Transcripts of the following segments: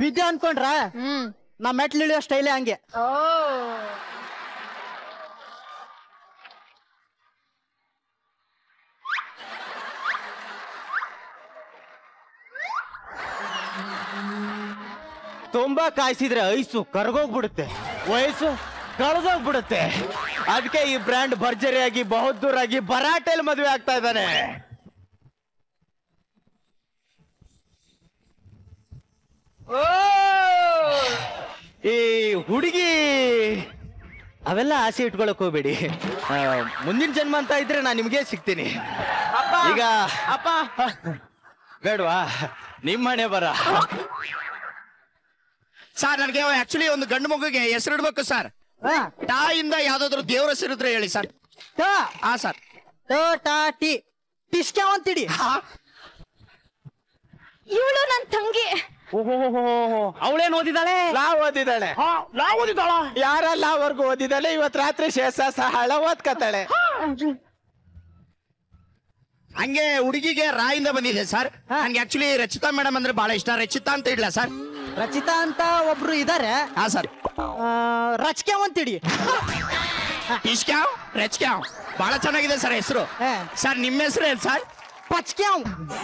ಬಿದ್ದೆ ಅನ್ಕೊಂಡ್ರ ಹ್ಮ್ ನಾ ಮೆಟ್ಲು ಇಳಿಯೋ ಸ್ಟೈಲೇ ಹಂಗೆ ಓ ತುಂಬಾ ಕಾಯಿಸಿದ್ರೆ ಐಸು ಕರಗೋಗ್ಬಿಡುತ್ತೆ ವಯಸ್ಸು ಕಳೆದೋಗ್ಬಿಡುತ್ತೆ ಅದಕ್ಕೆ ಈ ಬ್ರ್ಯಾಂಡ್ ಭರ್ಜರಿಯಾಗಿ ಬಹುದ್ದೂರಾಗಿ ಬರಾಟೆಲ್ ಮದುವೆ ಆಗ್ತಾ ಇದ್ದಾನೆ ಓ! ಈ ಹುಡುಗಿ ಅವೆಲ್ಲ ಆಸೆ ಇಟ್ಕೊಳಕ್ ಹೋಗ್ಬೇಡಿ ಆ, ಮುಂದಿನ ಜನ್ಮ ಅಂತ ಇದ್ರೆ ನಾನು ನಿಮ್ಗೆ ಸಿಗ್ತೀನಿ ಈಗ ಅಪ್ಪ ಬೇಡವಾ ನಿಮ್ಮ ಹಣೆ ಬರ ಸರ್ ನನಗೆ ಆಕ್ಚುಲಿ ಒಂದು ಗಂಡು ಮಗುಗೆ ಹೆಸರು ಇಡ್ಬೇಕು ಸರ್ ಹಾ, ಟಾ ಇಂದ ಯಾವ್ದಾದ್ರು ದೇವ್ರ ಹೆಸರು ಇದ್ರೆ ಹೇಳಿ ಸರ್ ಟ, ಹಾ ಸರ್ ಟ, ಟ, ಟಿ ಟಿಸ್ಕ್ಯಾವ್ ಅಂತಿಡಿ ಇವಳು ನನ್ ತಂಗಿ ಅವಳೇನ್ ಓದಿದಾಳೆ ಲಾ ಓದಿದಾಳೆ ಲಾ ಓದಿದಾಳ ಯಾರ ಲಾವರ್ಗು ಓದಿದಾಳೆ ಇವತ್ ರಾತ್ರಿ ಶೇಷ ಸಹಳ ಓದ್ಕತಾಳೆ ಹಂಗೆ ಹುಡುಗಿಗೆ ರಾಯಿಂದ ಬಂದಿದೆ ಸರ್ ನನ್ಗೆ ಆಕ್ಚುಲಿ ರಚಿತಾ ಮೇಡಮ್ ಅಂದ್ರೆ ಬಹಳ ಇಷ್ಟ ರಚಿತಾ ಅಂತ ಇಡ್ಲಾ ಸರ್ ರಚಿತಾ ಅಂತ ಒಬ್ರು ಇದಾರೆ ಹಾ ಸರ್ ರಚ್ಕ್ಯಾವ್ ಅಂತಿಡಿ ಇಸ್ಕ್ಯಾವ್ ರಚ್ಕ್ಯಾವ್ ಬಹಳ ಚೆನ್ನಾಗಿದೆ ಸರ್ ಹೆಸರು ಹಾ. ಸರ್ ನಿಮ್ಮ ಹೆಸರು ಏನ್ ಸರ್ ಪಚ್ಕ್ಯಾವ್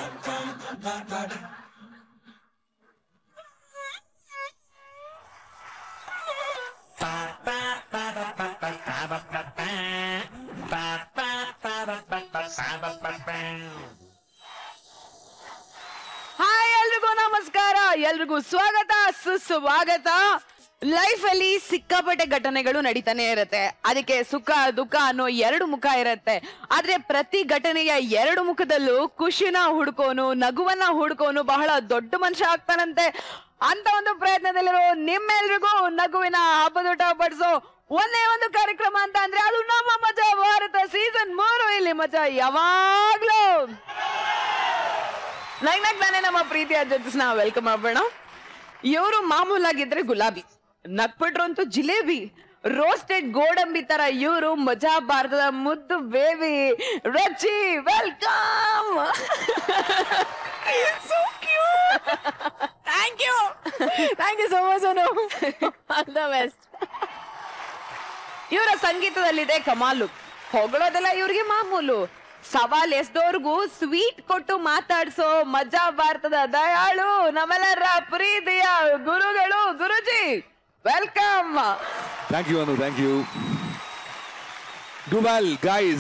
ಹಾಯ್ ಎಲ್ರಿಗೂ ನಮಸ್ಕಾರ ಎಲ್ರಿಗೂ ಸ್ವಾಗತ ಸುಸ್ವಾಗತ ಲೈಫ್ ಅಲ್ಲಿ ಸಿಕ್ಕಾಪಟ್ಟೆ ಘಟನೆಗಳು ನಡೀತಾನೆ ಇರುತ್ತೆ ಅದಕ್ಕೆ ಸುಖ ದುಃಖ ಅನ್ನೋ ಎರಡು ಮುಖ ಇರುತ್ತೆ ಆದ್ರೆ ಪ್ರತಿ ಘಟನೆಯ ಎರಡು ಮುಖದಲ್ಲೂ ಖುಷಿನ ಹುಡ್ಕೋನು ನಗುವನ್ನ ಹುಡ್ಕೋನು ಬಹಳ ದೊಡ್ಡ ಮನುಷ್ಯ ಆಗ್ತಾನಂತೆ ಅಂತ ಒಂದು ಪ್ರಯತ್ನದಲ್ಲಿರೋ ನಿಮ್ಮೆಲ್ರಿಗೂ ನಗುವಿನ ಹಬ್ಬದೂಟ ಬಡಿಸೋ ಒಂದೇ ಒಂದು ಕಾರ್ಯಕ್ರಮ ಅಂತ ಅಂದ್ರೆ ಅದು ನಮ್ಮ ಮಜಾ ಭಾರತ ಸೀಸನ್ ಮೂರು ಇಲ್ಲಿ ಮಜಾ ಯಾವಾಗ್ಲೂ ನಗ್ ನಗ್ ನಾನೇ ನಮ್ಮ ಪ್ರೀತಿಯ ಜೊತೆಸ್ನ ವೆಲ್ಕಮ್ ಮಾಡೋಣ ಇವರು ಮಾಮೂಲಾಗಿದ್ರೆ ಗುಲಾಬಿ ನಕ್ಬಿಟ್ರು ಅಂತೂ ಜಿಲೇಬಿ ರೋಸ್ಟೆಡ್ ಗೋಡಂಬಿ ತರ ಇವರು ಮಜಾ ಭಾರತದ ಮುದ್ದು baby Rachi welcome so cute thank you thank you so much Anu all the best ಇವರ ಸಂಗೀತದಲ್ಲಿದೆ ಕಮಾಲು ಹೊಗಳೋದೆಲ್ಲ ಇವ್ರಿಗೆ ಮಾಮೂಲು ಸವಾಲ್ ಎಸ್ದೋರ್ಗೂ ಸ್ವೀಟ್ ಕೊಟ್ಟು ಮಾತಾಡ್ಸೋ ಮಜಾ ಭಾರತದ ದಯಾಳು ನಮ್ಮೆಲ್ಲರ ಪ್ರೀತಿಯ ಗುರುಗಳು Guruji welcome Thank you, Anu. Thank you. Do well, guys.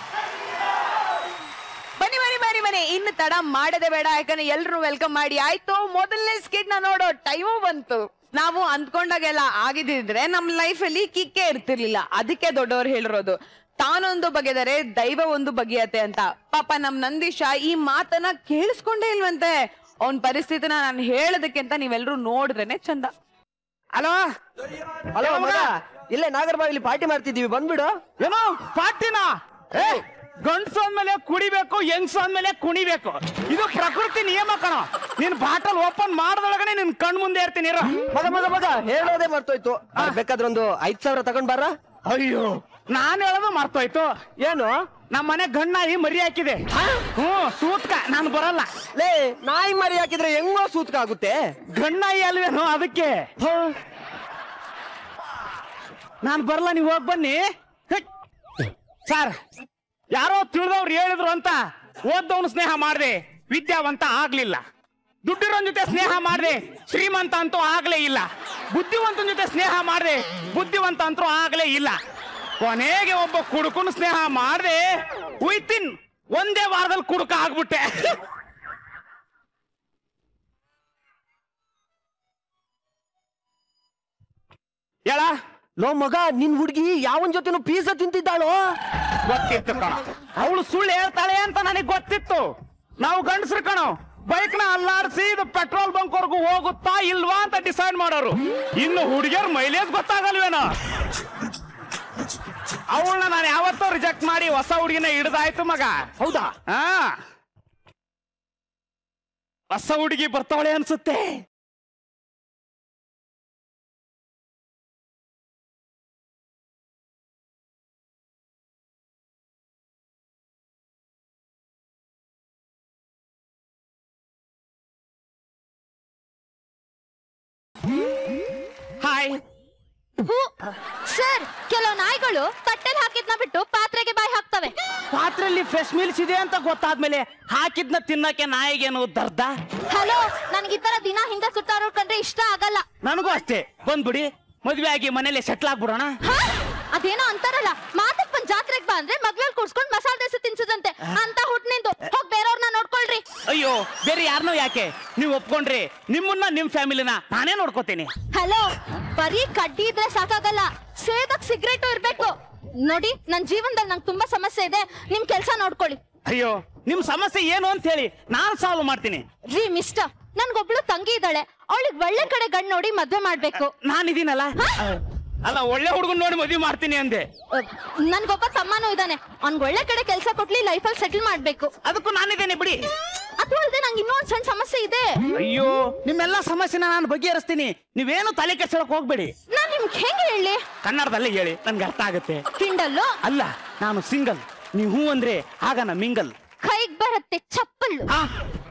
ಬನ್ನಿ ಬನ್ನಿ ಬನ್ನಿ ಬನ್ನಿ ಇನ್ನು ತಡ ಮಾಡದೆ ಬೇಡ ಯಾಕಂದ್ರೆ ಎಲ್ರು ವೆಲ್ಕಮ್ ಮಾಡಿ ಆಯ್ತು ಮೊದಲನೇ ಸ್ಕಿಟ್ ನ ನೋಡೋ ಟೈಮು ಬಂತು ನಾವು ಅಂದ್ಕೊಂಡಾಗೆಲ್ಲ ಆಗಿದ್ರೆ ನಮ್ ಲೈಫ್ ಅಲ್ಲಿ ಕಿಕ್ಕೆ ಇರ್ತಿರ್ಲಿಲ್ಲ ಅದಕ್ಕೆ ದೊಡ್ಡವ್ರು ಹೇಳಿರೋದು ತಾನೊಂದು ಬಗೆದರೆ ದೈವ ಒಂದು ಬಗೆಯತೆ ಅಂತ ಪಾಪ ನಮ್ ನಂದೀಶ ಈ ಮಾತನ್ನ ಕೇಳಿಸ್ಕೊಂಡೇ ಇಲ್ವಂತೆ ಅವನ್ ಪರಿಸ್ಥಿತಿನ ನಾನು ಹೇಳೋದಕ್ಕೆ ಅಂತ ನೀವೆಲ್ರು ನೋಡಿದ್ರೇನೆ ಚಂದ ಹಲೋ ಹಲೋ ಮಗ ಇಲ್ಲೇ ನಾಗರಬಾವಿಲಿ ಪಾರ್ಟಿ ಮಾಡ್ತಿದೀವಿ ಬಂದ್ಬಿಡು ಏನೋ ಪಾಟಿನ ಏ ಗಂಡ್ಸು ಅಂದ್ಮೇಲೆ ಕುಡಿಬೇಕು ಹೆಂಗ್ಸು ಅಂದ್ಮೇಲೆ ಕುಣಿಬೇಕು ಇದು ಪ್ರಕೃತಿ ನಿಯಮ ಕಣ ನೀನ್ ಬಾಟಲ್ ಓಪನ್ ಮಾಡ್ದೊಳಗನೆ ನಿನ್ ಕಣ್ ಮುಂದೆ ಇರ್ತೀನಿ ಇರೋ ಮಗ ಮಗ ಮಗ ಹೇಳೋದೇ ಮರ್ತೋಯ್ತು ಬೇಕಾದ್ರೆ ಒಂದು ಐದ್ ಸಾವಿರ ತಗೊಂಡ್ ಬಾರ ಅಯ್ಯೋ ನಾನ್ ಹೇಳೋದು ಮರ್ತೋಯ್ತು ಏನು ನಮ್ಮ ಮನೆ ಗಣ್ಣಾಯಿ ಮರಿ ಹಾಕಿದೆ ಹ್ಮ್ ಸೂತ್ಕ ನಾನು ಬರಲ್ಲ ಲೇ ನಾಯಿ ಮರಿ ಹಾಕಿದ್ರೆ ಹೆಂಗೋ ಸೂತ್ಕ ಆಗುತ್ತೆ ಗಣ್ಣಾಯಿ ಅಲ್ವೇನೋ ಅದಕ್ಕೆ ನಾನ್ ಬರಲ್ಲ ನೀವು ಹೋಗ್ ಬನ್ನಿ ಸರ್ ಯಾರೋ ತಿಳಿದವ್ರು ಹೇಳಿದ್ರು ಅಂತ ಓದ್ದವನು ಸ್ನೇಹ ಮಾಡ್ದೆ ವಿದ್ಯಾವಂತ ಆಗ್ಲಿಲ್ಲ ದುಡ್ಡಿರೋನ್ ಜೊತೆ ಸ್ನೇಹ ಮಾಡ್ದೆ ಶ್ರೀಮಂತ ಅಂತೂ ಆಗ್ಲೇ ಇಲ್ಲ ಬುದ್ಧಿವಂತನ ಜೊತೆ ಸ್ನೇಹ ಮಾಡ್ದೆ ಬುದ್ಧಿವಂತ ಅಂತೂ ಆಗ್ಲೇ ಇಲ್ಲ ಕೊನೆಗೆ ಒಬ್ಬ ಕುಡುಕನ ಸ್ನೇಹ ಮಾಡ್ದೆ ಉಯ್ತಿನ್ ಒಂದೇ ವಾರದಲ್ಲಿ ಕುಡುಕ ಆಗ್ಬಿಟ್ಟೆ ಹೇಳ ಲೋ ಮಗ ನಿನ್ ಹುಡ್ಗಿ ಯಾವನ್ ಜೊತೆನು ಪೀಸ ತಿಂತಿದ್ದಾಳೋ ಗೊತ್ತಿತ್ತು ಕಣ ಅವಳು ಸುಳ್ಳು ಹೇಳ್ತಾಳೆ ಅಂತ ನನಗೆ ಗೊತ್ತಿತ್ತು ನಾವು ಗಂಡಸ್ರು ಕಣೋ ಬೈಕ್ ನ ಅಲ್ಲಾಡಿಸಿ ಇದು ಪೆಟ್ರೋಲ್ ಬಂಕ್ ವರ್ಗು ಹೋಗುತ್ತಾ ಇಲ್ವಾ ಅಂತ ಡಿಸೈಡ್ ಮಾಡೋರು ಇನ್ನು ಹುಡುಗಿಯರ್ ಮೈಲೇಜ್ ಗೊತ್ತಾಗಲ್ವೇನೋ ಅವಳನ್ನ ನಾನು ಯಾವತ್ತೋ ರಿಜೆಕ್ಟ್ ಮಾಡಿ ಹೊಸ ಹುಡುಗಿನ ಹಿಡ್ದಾಯ್ತು ಮಗ ಹೌದಾ ಹಾ ಹೊಸ ಹುಡುಗಿ ಬರ್ತಾವಳೆ ಅನ್ಸುತ್ತೆ ಬಾಯ್ ಸರ್ ಕೆಲವು ನಾಯಿಗಳು ತಟ್ಟೆಲ್ ಹಾಕಿದ್ನ ಬಿಟ್ಟು ಪಾತ್ರೆಗೆ ಬಾಯಿ ಹಾಕ್ತವೆ ಪಾತ್ರೆಯಲ್ಲಿ ಫ್ರೆಶ್ ಮೀಲ್ಸ್ ಇದೆ ಅಂತ ಗೊತ್ತಾದ್ಮೇಲೆ ಹಾಕಿದ್ನ ತಿನ್ನಕ್ಕೆ ನಾಯಿಗೇನು ದರ್ದ ಹಲೋ ನನ್ಗೆ ಈ ತರ ದಿನ ಹಿಂದೆ ಸುತ್ತಾರೋ ಕಂಡ್ರೆ ಇಷ್ಟ ಆಗಲ್ಲ ನನಗೂ ಅಷ್ಟೇ ಬಂದ್ಬಿಡಿ ಮದ್ವೆ ಆಗಿ ಮನೇಲಿ ಸೆಟ್ಲ್ ಆಗ್ಬಿಡೋಣ ಹ? ಅದೇನೋ ಅಂತಾರಲ್ಲ ಮಾತಕ್ ಬಂದ್ ಜಾತ್ರೆಗ್ ಬಾ ಅಂದ್ರೆ ಮಗ್ಳಲ್ಲಿ ಕೂರ್ಸ್ಕೊಂಡ್ ಮಸಾಲೆ ದೋಸೆ ತಿನ್ಸದಂತೆ ಅಂತ ಹುಟ್ ನಿಂದು ಹೋಗ್ ಬೇರೆಯವ್ರನ್ನ ನೋಡ್ಕೊಳ್ರಿ ಅಯ್ಯೋ ಬೇರೆ ಯಾರನ್ನೂ ಯಾಕೆ ನೀವು ಒಪ್ಕೊಂಡ್ರಿ ನಿಮ್ಮನ್ನ ನಿಮ್ ಫ್ಯಾಮಿಲಿನ ನಾನೇ ನೋಡ್ಕೋತೀನಿ ಹಲೋ ಬರೀ ಕಡ್ಡಿ ಇದ್ರೆ ಸಾಕಾಗಲ್ಲ ಸೇದಕ್ ಸಿಗರೇಟು ಇರ್ಬೇಕು ನೋಡಿ ನನ್ ಜೀವನದಲ್ಲಿ ನಂಗೆ ತುಂಬಾ ಸಮಸ್ಯೆ ಇದೆ ನಿಮ್ ಕೆಲ್ಸ ನೋಡ್ಕೊಳ್ಳಿ ಅಯ್ಯೋ ನಿಮ್ ಸಮಸ್ಯೆ ಏನು ಅಂತ ಹೇಳಿ ನಾನ್ ಸಾಲ್ವ್ ಮಾಡ್ತೀನಿ ರೀ ಮಿಸ್ಟರ್ ನನ್ಗೊಬ್ಳು ತಂಗಿ ಇದ್ದಾಳೆ ಅವಳಿಗೆ ಒಳ್ಳೆ ಕಡೆ ಗಂಡ್ ನೋಡಿ ಮದ್ವೆ ಮಾಡ್ಬೇಕು ನಾನಿದ್ದೀನಲ್ಲ ಅಲ್ಲ ಒಳ್ಳೆ ಹುಡುಗನ್ ನೋಡಿ ಮದ್ವೆ ಮಾಡ್ತೀನಿ ಅಂದೆ ಅಹ್, ನನ್ಗೊಬ್ಬ ತಮ್ಮನೂ ಇದ್ದಾನೆ ಅವ್ನ್ಗ್ ಒಳ್ಳೆ ಕಡೆ ಕೆಲ್ಸ ಕೊಟ್ಲಿ ಲೈಫಲ್ಲಿ ಸೆಟಲ್ ಮಾಡ್ಬೇಕು ಅದಕ್ಕೂ ನಾನಿದ್ದೇನೆ ಬಿಡಿ ಅದು ಅಲ್ಲದೆ ನಂಗೆ ಇನ್ನೂ ಒಂದ್ ಸಣ್ಣ ಸಮಸ್ಯೆ ಇದೆ ಅಯ್ಯೋ ನಿಮ್ಮೆಲ್ಲ ಸಮಸ್ಯೆನ ನಾನು ಬಗೆಹರಿಸ್ತೀನಿ ನೀವೇನು ತಲೆ ಕೆಡ್ಸೋಕ್ ಹೋಗ್ಬೇಡಿ ನಾನ್ ನಿಮ್ಗೆ ಹೆಂಗೆ ಹೇಳಿ ಕನ್ನಡದಲ್ಲೇ ಹೇಳಿ ನನ್ಗೆ ಅರ್ಥ ಆಗುತ್ತೆ ಕಿಂಡಲ್ಲು ಅಲ್ಲ ನಾನು ಸಿಂಗಲ್ ನೀವು ಹೂ ಅಂದ್ರೆ ಆಗ ನಾ ಮಿಂಗಲ್ ಕೈಗ್ ಬರತ್ತೆ ಚಪ್ಪಲ್ಲು ಆ?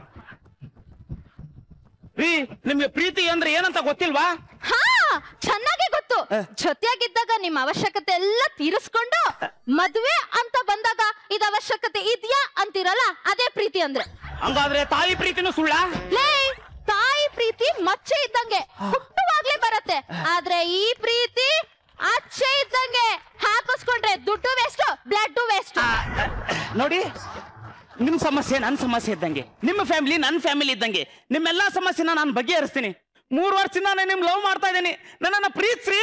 ರೀ ನಿಮ್ಗೆ ಪ್ರೀತಿ ಅಂದ್ರೆ ಏನಂತ ಗೊತ್ತಿಲ್ವಾ ಹಾ ಚೆನ್ನಾಗಿ ಗೊತ್ತು ಜೊತೆಯಾಗಿದ್ದಾಗ ನಿಮ್ ಅವಶ್ಯಕತೆ ಎಲ್ಲ ತೀರಿಸ್ಕೊಂಡು ಮದ್ವೆ ಅಂತ ಬಂದಾಗ ಇದ್ ಅವಶ್ಯಕತೆ ಇದ್ಯಾ ಅಂತೀರಲ್ಲ ಅದೇ ಪ್ರೀತಿ ಅಂದ್ರೆ ಹಂಗಾದ್ರೆ ತಾಯಿ ಪ್ರೀತಿನೂ ಸುಳ್ಳ ಲೇ ತಾಯಿ ಪ್ರೀತಿ ಮಚ್ಚೆ ಇದ್ದಂಗೆ ಹುಟ್ಟುವಾಗ್ಲೇ ಬರತ್ತೆ ಆದ್ರೆ ಈ ಪ್ರೀತಿ ಅಚ್ಚೆ ಇದ್ದಂಗೆ ಹಾಕಿಸ್ಕೊಂಡ್ರೆ ದುಡ್ಡು ವೇಸ್ಟ್ ಬ್ಲಡ್ ವೇಸ್ಟ್ ನೋಡಿ ನಿಮ್ ಸಮಸ್ಯೆ ನನ್ನ ಸಮಸ್ಯೆ ಇದ್ದಂಗೆ ನಿಮ್ಮ ಫ್ಯಾಮಿಲಿ ನನ್ನ ಫ್ಯಾಮಿಲಿ ಇದ್ದಂಗೆ ನಿಮ್ಮೆಲ್ಲಾ ಸಮಸ್ಯೆನ ನಾನು ಬಗೆಹರಿಸ್ತೀನಿ ಮೂರು ವರ್ಷದಿಂದ ನಾನು ನಿಮ್ ಲವ್ ಮಾಡ್ತಾ ಇದ್ದೀನಿ ನನ್ನನ್ನ ಪ್ರೀತಿಸ್ರಿ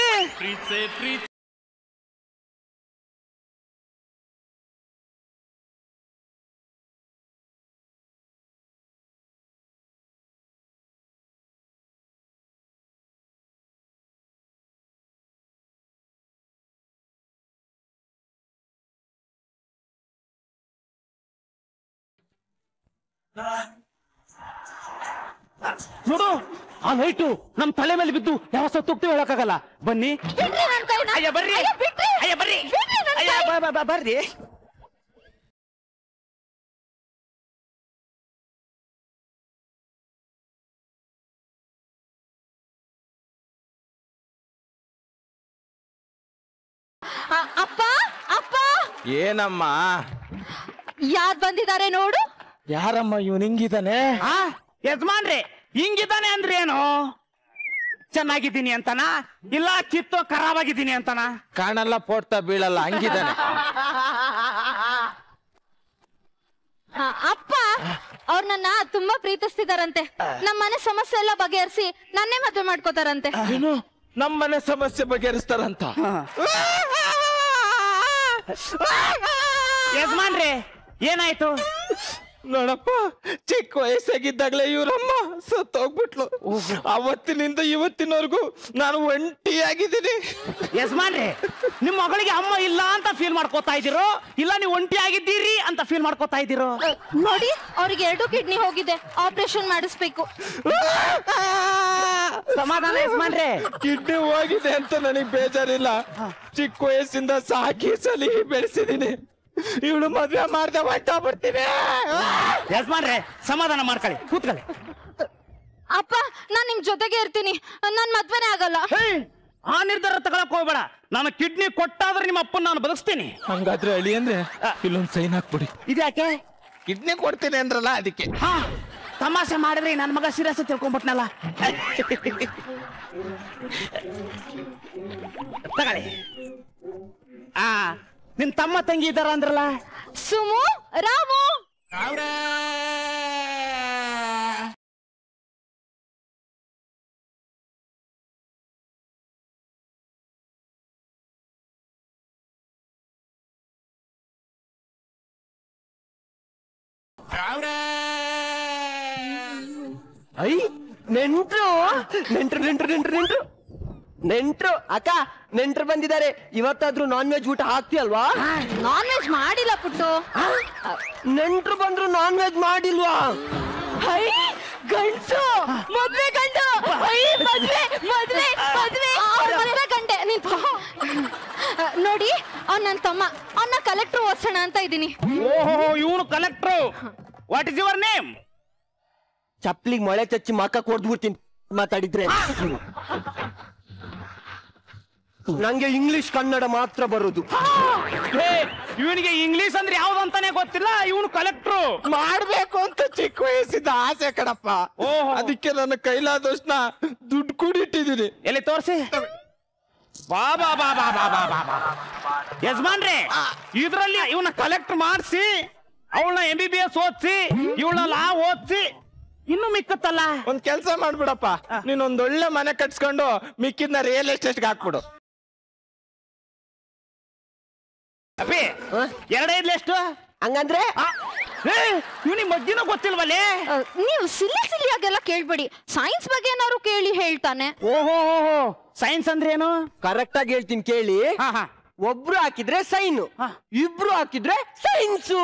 ನೋಡು ಆ ಲೈಟು ನಮ್ ತಲೆ ಮೇಲೆ ಬಿದ್ದು ಯಾವ ಸತ್ತೋಗ್ತಿ ಹೇಳಕ್ಕಾಗಲ್ಲ ಬನ್ನಿ ಬಿಡ್ರಿ ನನ್ ಕೈನ. ಅಯ್ಯ ಬರ್ರಿ ಅಯ್ಯ, ಬಿಡ್ರಿ. ಅಯ್ಯ ಬರ್ರಿ ಬಿಡ್ರಿ ನನ್ ಅಯ್ಯ ಕೈ. ಬ- ಬ- ಬ- ಬರ್ರಿ ಅ- ಅಪ್ಪ ಅಪ್ಪ ಏನಮ್ಮ ಯಾರ್ ಬಂದಿದ್ದಾರೆ ನೋಡು ಯಾರಮ್ಮ ಇವನ್ ಹಿಂಗಿದಾನೆ ಆ ಯಜಮಾನ್ರಿ ಹಿಂಗಿದ್ದಾನೆ ಅಂದ್ರೆ ಏನು ಚೆನ್ನಾಗಿದ್ದೀನಿ ಅಂತನಾ ಇಲ್ಲ ಕಿತ್ತೋ ಖರಾಬಾಗಿದ್ದೀನಿ ಅಂತನಾ ಕಾಣಲ್ಲ ಪೋಡ್ತಾ ಬೀಳಲ್ಲ ಹಂಗಿದಾನೆ ಆ, ಅಪ್ಪ ಅವ್ರು ನನ್ನ ತುಂಬಾ ಪ್ರೀತಿಸ್ತಿದಾರಂತೆ ನಮ್ಮ ಮನೆ ಸಮಸ್ಯೆ ಎಲ್ಲ ಬಗೆಹರಿಸಿ ನನ್ನೇ ಮದ್ವೆ ಮಾಡ್ಕೋತಾರಂತೆ ಏನು ನಮ್ಮನೆ ಸಮಸ್ಯೆ ಬಗೆಹರಿಸ್ತಾರಂತ ಯಜಮಾನ್ರಿ ಏನಾಯ್ತು ನೋಡಪ್ಪ ಚಿಕ್ಕ ವಯಸ್ಸಾಗಿದ್ದಾಗ್ಲೇ ಇವ್ರಮ್ಮ ಸತ್ತೋಗ್ಬಿಟ್ಲು ಅವತ್ತಿನಿಂದ ಇವತ್ತಿನವರೆಗೂ ನಾನು ಒಂಟಿಯಾಗಿದ್ದೀನಿ ಯಜಮಾನ್ರಿ ನಿಮ್ ಮಗಳಿಗೆ ಅಮ್ಮ ಇಲ್ಲ ಅಂತ ಫೀಲ್ ಮಾಡ್ಕೋತಾ ಇದ್ದೀರೋ ಇಲ್ಲ ನೀವು ಒಂಟಿ ಆಗಿದ್ದೀರಿ ಅಂತ ಫೀಲ್ ಮಾಡ್ಕೋತಾ ಇದ್ದೀರೋ ನೋಡಿ ಅವ್ರಿಗೆ ಎರಡು ಕಿಡ್ನಿ ಹೋಗಿದೆ ಆಪರೇಷನ್ ಮಾಡಿಸ್ಬೇಕು ಸಮಾಧಾನ ಯಜಮಾನ್ರಿ ಕಿಡ್ನಿ ಹೋಗಿದೆ ಅಂತ ನನಗ್ ಬೇಜಾರಿಲ್ಲ ಚಿಕ್ಕ ವಯಸ್ಸಿಂದ ಸಾಕಿ ಸಲಿ ಬೆಳೆಸಿದೀನಿ ಇವಳು ಮದ್ವೆ ಮಾಡ್ದೆ ಹೊಟ್ಟೋಗ್ಬಿಡ್ತೀನಿ ಯಜಮಾನ್ರೆ ಸಮಾಧಾನ ಮಾಡ್ಕೊಳ್ಳಿ ಕೂತ್ಕೊಳ್ಳಿ ಅಪ್ಪ ನಾನ್ ನಿಮ್ ಜೊತೆಗೆ ಇರ್ತೀನಿ ನನ್ ಮದ್ವೆನೇ ಆಗಲ್ಲ ಹೇ, ಆ ನಿರ್ಧಾರ ತಗೊಳಕ್ ಹೋಗ್ಬೇಡ ನಾನು ಕಿಡ್ನಿ ಕೊಟ್ಟಾದ್ರೆ ನಿಮ್ಮ ಅಪ್ಪನ ನಾನು ಬದುಕಿಸ್ತೀನಿ ಹಂಗಾದ್ರೆ ಅಳಿ ಅಂದ್ರೆ ಇಲ್ಲೊಂದ್ ಸೈನ್ ಹಾಕ್ಬಿಡಿ ಇದ್ಯಾಕೆ ಕಿಡ್ನಿ ಕೊಡ್ತೀನಿ ಅಂದ್ರಲ್ಲ ಅದಕ್ಕೆ ಹಾ ತಮಾಷೆ ಮಾಡಿದ್ರಿ ನನ್ನ ಮಗ ಸಿರಸ್ ತಿಳ್ಕೊಂಡ್ಬಿಟ್ನಲ್ಲ ತಗೊಳ್ಳಿ ಆ ನಿನ್ ತಮ್ಮ ತಂಗಿ ಇದ್ದಾರ ಅಂದ್ರಲ್ಲ ಸುಮು ರಾಮು ಐ ನೆಂಟ್ರು ನೆಂಟ್ರು ನೆಂಟ್ರು ನೆಂಟ್ರು ನೆಂಟ್ರು ನೆಂಟ್ರು ಅಕ್ಕ ನೆಂಟ್ರು ಬಂದಿದ್ದಾರೆ ಇವತ್ತಾದ್ರೂ ನಾನ್ ವೆಜ್ ಊಟ ಹಾಕ್ತಿಯಲ್ವಾ ನಾನ್ ವೆಜ್ ಮಾಡಿಲ್ಲ ಪುಟ್ಟು ನೆಂಟ್ರು ಬಂದ್ರು ನಾನ್ ವೆಜ್ ಮಾಡಿಲ್ವಾ ಹೈ ಗಂಡ್ಸು ಮದ್ವೆ ಗಂಡು ಹೈ ಮದ್ವೆ ಮದ್ವೆ ಮದ್ವೆ ಅವ್ನ್ ಮದ್ವೆ ಗಂಡೆ ನಿಂತು ನೋಡಿ ಅವ್ನ್ ನನ್ ತಮ್ಮ ಅವನ್ನ ಕಲೆಕ್ಟರ್ ಓದ್ಸೋಣ ಅಂತ ಇದೀನಿ ಓಹೋ ಇವನು collector what is your name ಚಪ್ಲಿಗ್ ಮೊಳೆ ಚಚ್ಚಿ ಮಕ್ಕ ಕೊಡ್ದ್ಬಿಡ್ತೀನಿ ಮಾತಾಡಿದ್ರೆ ನಂಗೆ ಇಂಗ್ಲಿಷ್ ಕನ್ನಡ ಮಾತ್ರ ಬರುದು ಇವನಿಗೆ ಇಂಗ್ಲಿಷ್ ಅಂದ್ರೆ ಯಾವ್ದು ಅಂತಾನೆ ಗೊತ್ತಿಲ್ಲ ಇವನು ಕಲೆಕ್ಟ್ರು ಮಾಡ್ಬೇಕು ಅಂತ ಚಿಕ್ಕ ವಯಸ್ಸಿದ್ದ ಆಸೆ ಕಣಪ್ಪ ಓಹೋ. ಅದಕ್ಕೆ ನನ್ನ ಕೈಲಾದಷ್ಟನ್ನ ದುಡ್ಡು ಕೂಡಿಟ್ಟಿದ್ದೀನಿ ಎಲ್ಲಿ ತೋರಿಸಿ ಬಾ ಬಾ ಬಾ ಬಾ ಬಾ ಬಾ ಬಾ ಬಾ ಯಜಮಾನ್ರೆ ಇದ್ರಲ್ಲಿ ಇವನ ಕಲೆಕ್ಟ್ ಮಾಡಿಸಿ ಅವಳನ್ನ ಎಂ ಬಿ ಬಿ ಎಸ್ ಓದಿಸಿ ಇವಳನ್ನ ಲಾ ಓದಿಸಿ ಇನ್ನು ಮಿಕ್ಕತ್ತಲ್ಲ ಒಂದ್ ಕೆಲ್ಸ ಮಾಡ್ಬಿಡಪ್ಪ ನೀನ್ ಒಂದ್ ಒಳ್ಳೆ ಮನೆ ಕಟ್ಸ್ಕೊಂಡು ಮಿಕ್ಕಿದ್ನ ರಿಯಲ್ ಎಸ್ಟೇಟ್ಗೆ ಹಾಕ್ಬಿಡು ಅಪ್ಪಿ ಎರಡೈದ್ಲೆ ಎಷ್ಟು ಹಂಗಂದ್ರೆ ಇವನಿಗೆ ಮದ್ದಿನೂ ಗೊತ್ತಿಲ್ವಲ್ಲೇ ಆ, ನೀವು ಸಿಲ್ಲಿ ಸಿಲ್ಲಿಯಾಗೆಲ್ಲ ಕೇಳ್ಬೇಡಿ ಸೈನ್ಸ್ ಬಗ್ಗೆ ಏನಾದ್ರು ಕೇಳಿ ಹೇಳ್ತಾನೆ ಓಹೋ ಸೈನ್ಸ್ ಅಂದ್ರೆ ಏನು ಕರೆಕ್ಟ್ ಆಗಿ ಹೇಳ್ತೀನಿ ಕೇಳಿ ಹಾ ಹಾ ಒಬ್ರು ಹಾಕಿದ್ರೆ ಸೈನು ಹಾ. ಇಬ್ರು ಹಾಕಿದ್ರೆ ಸೈನ್ಸು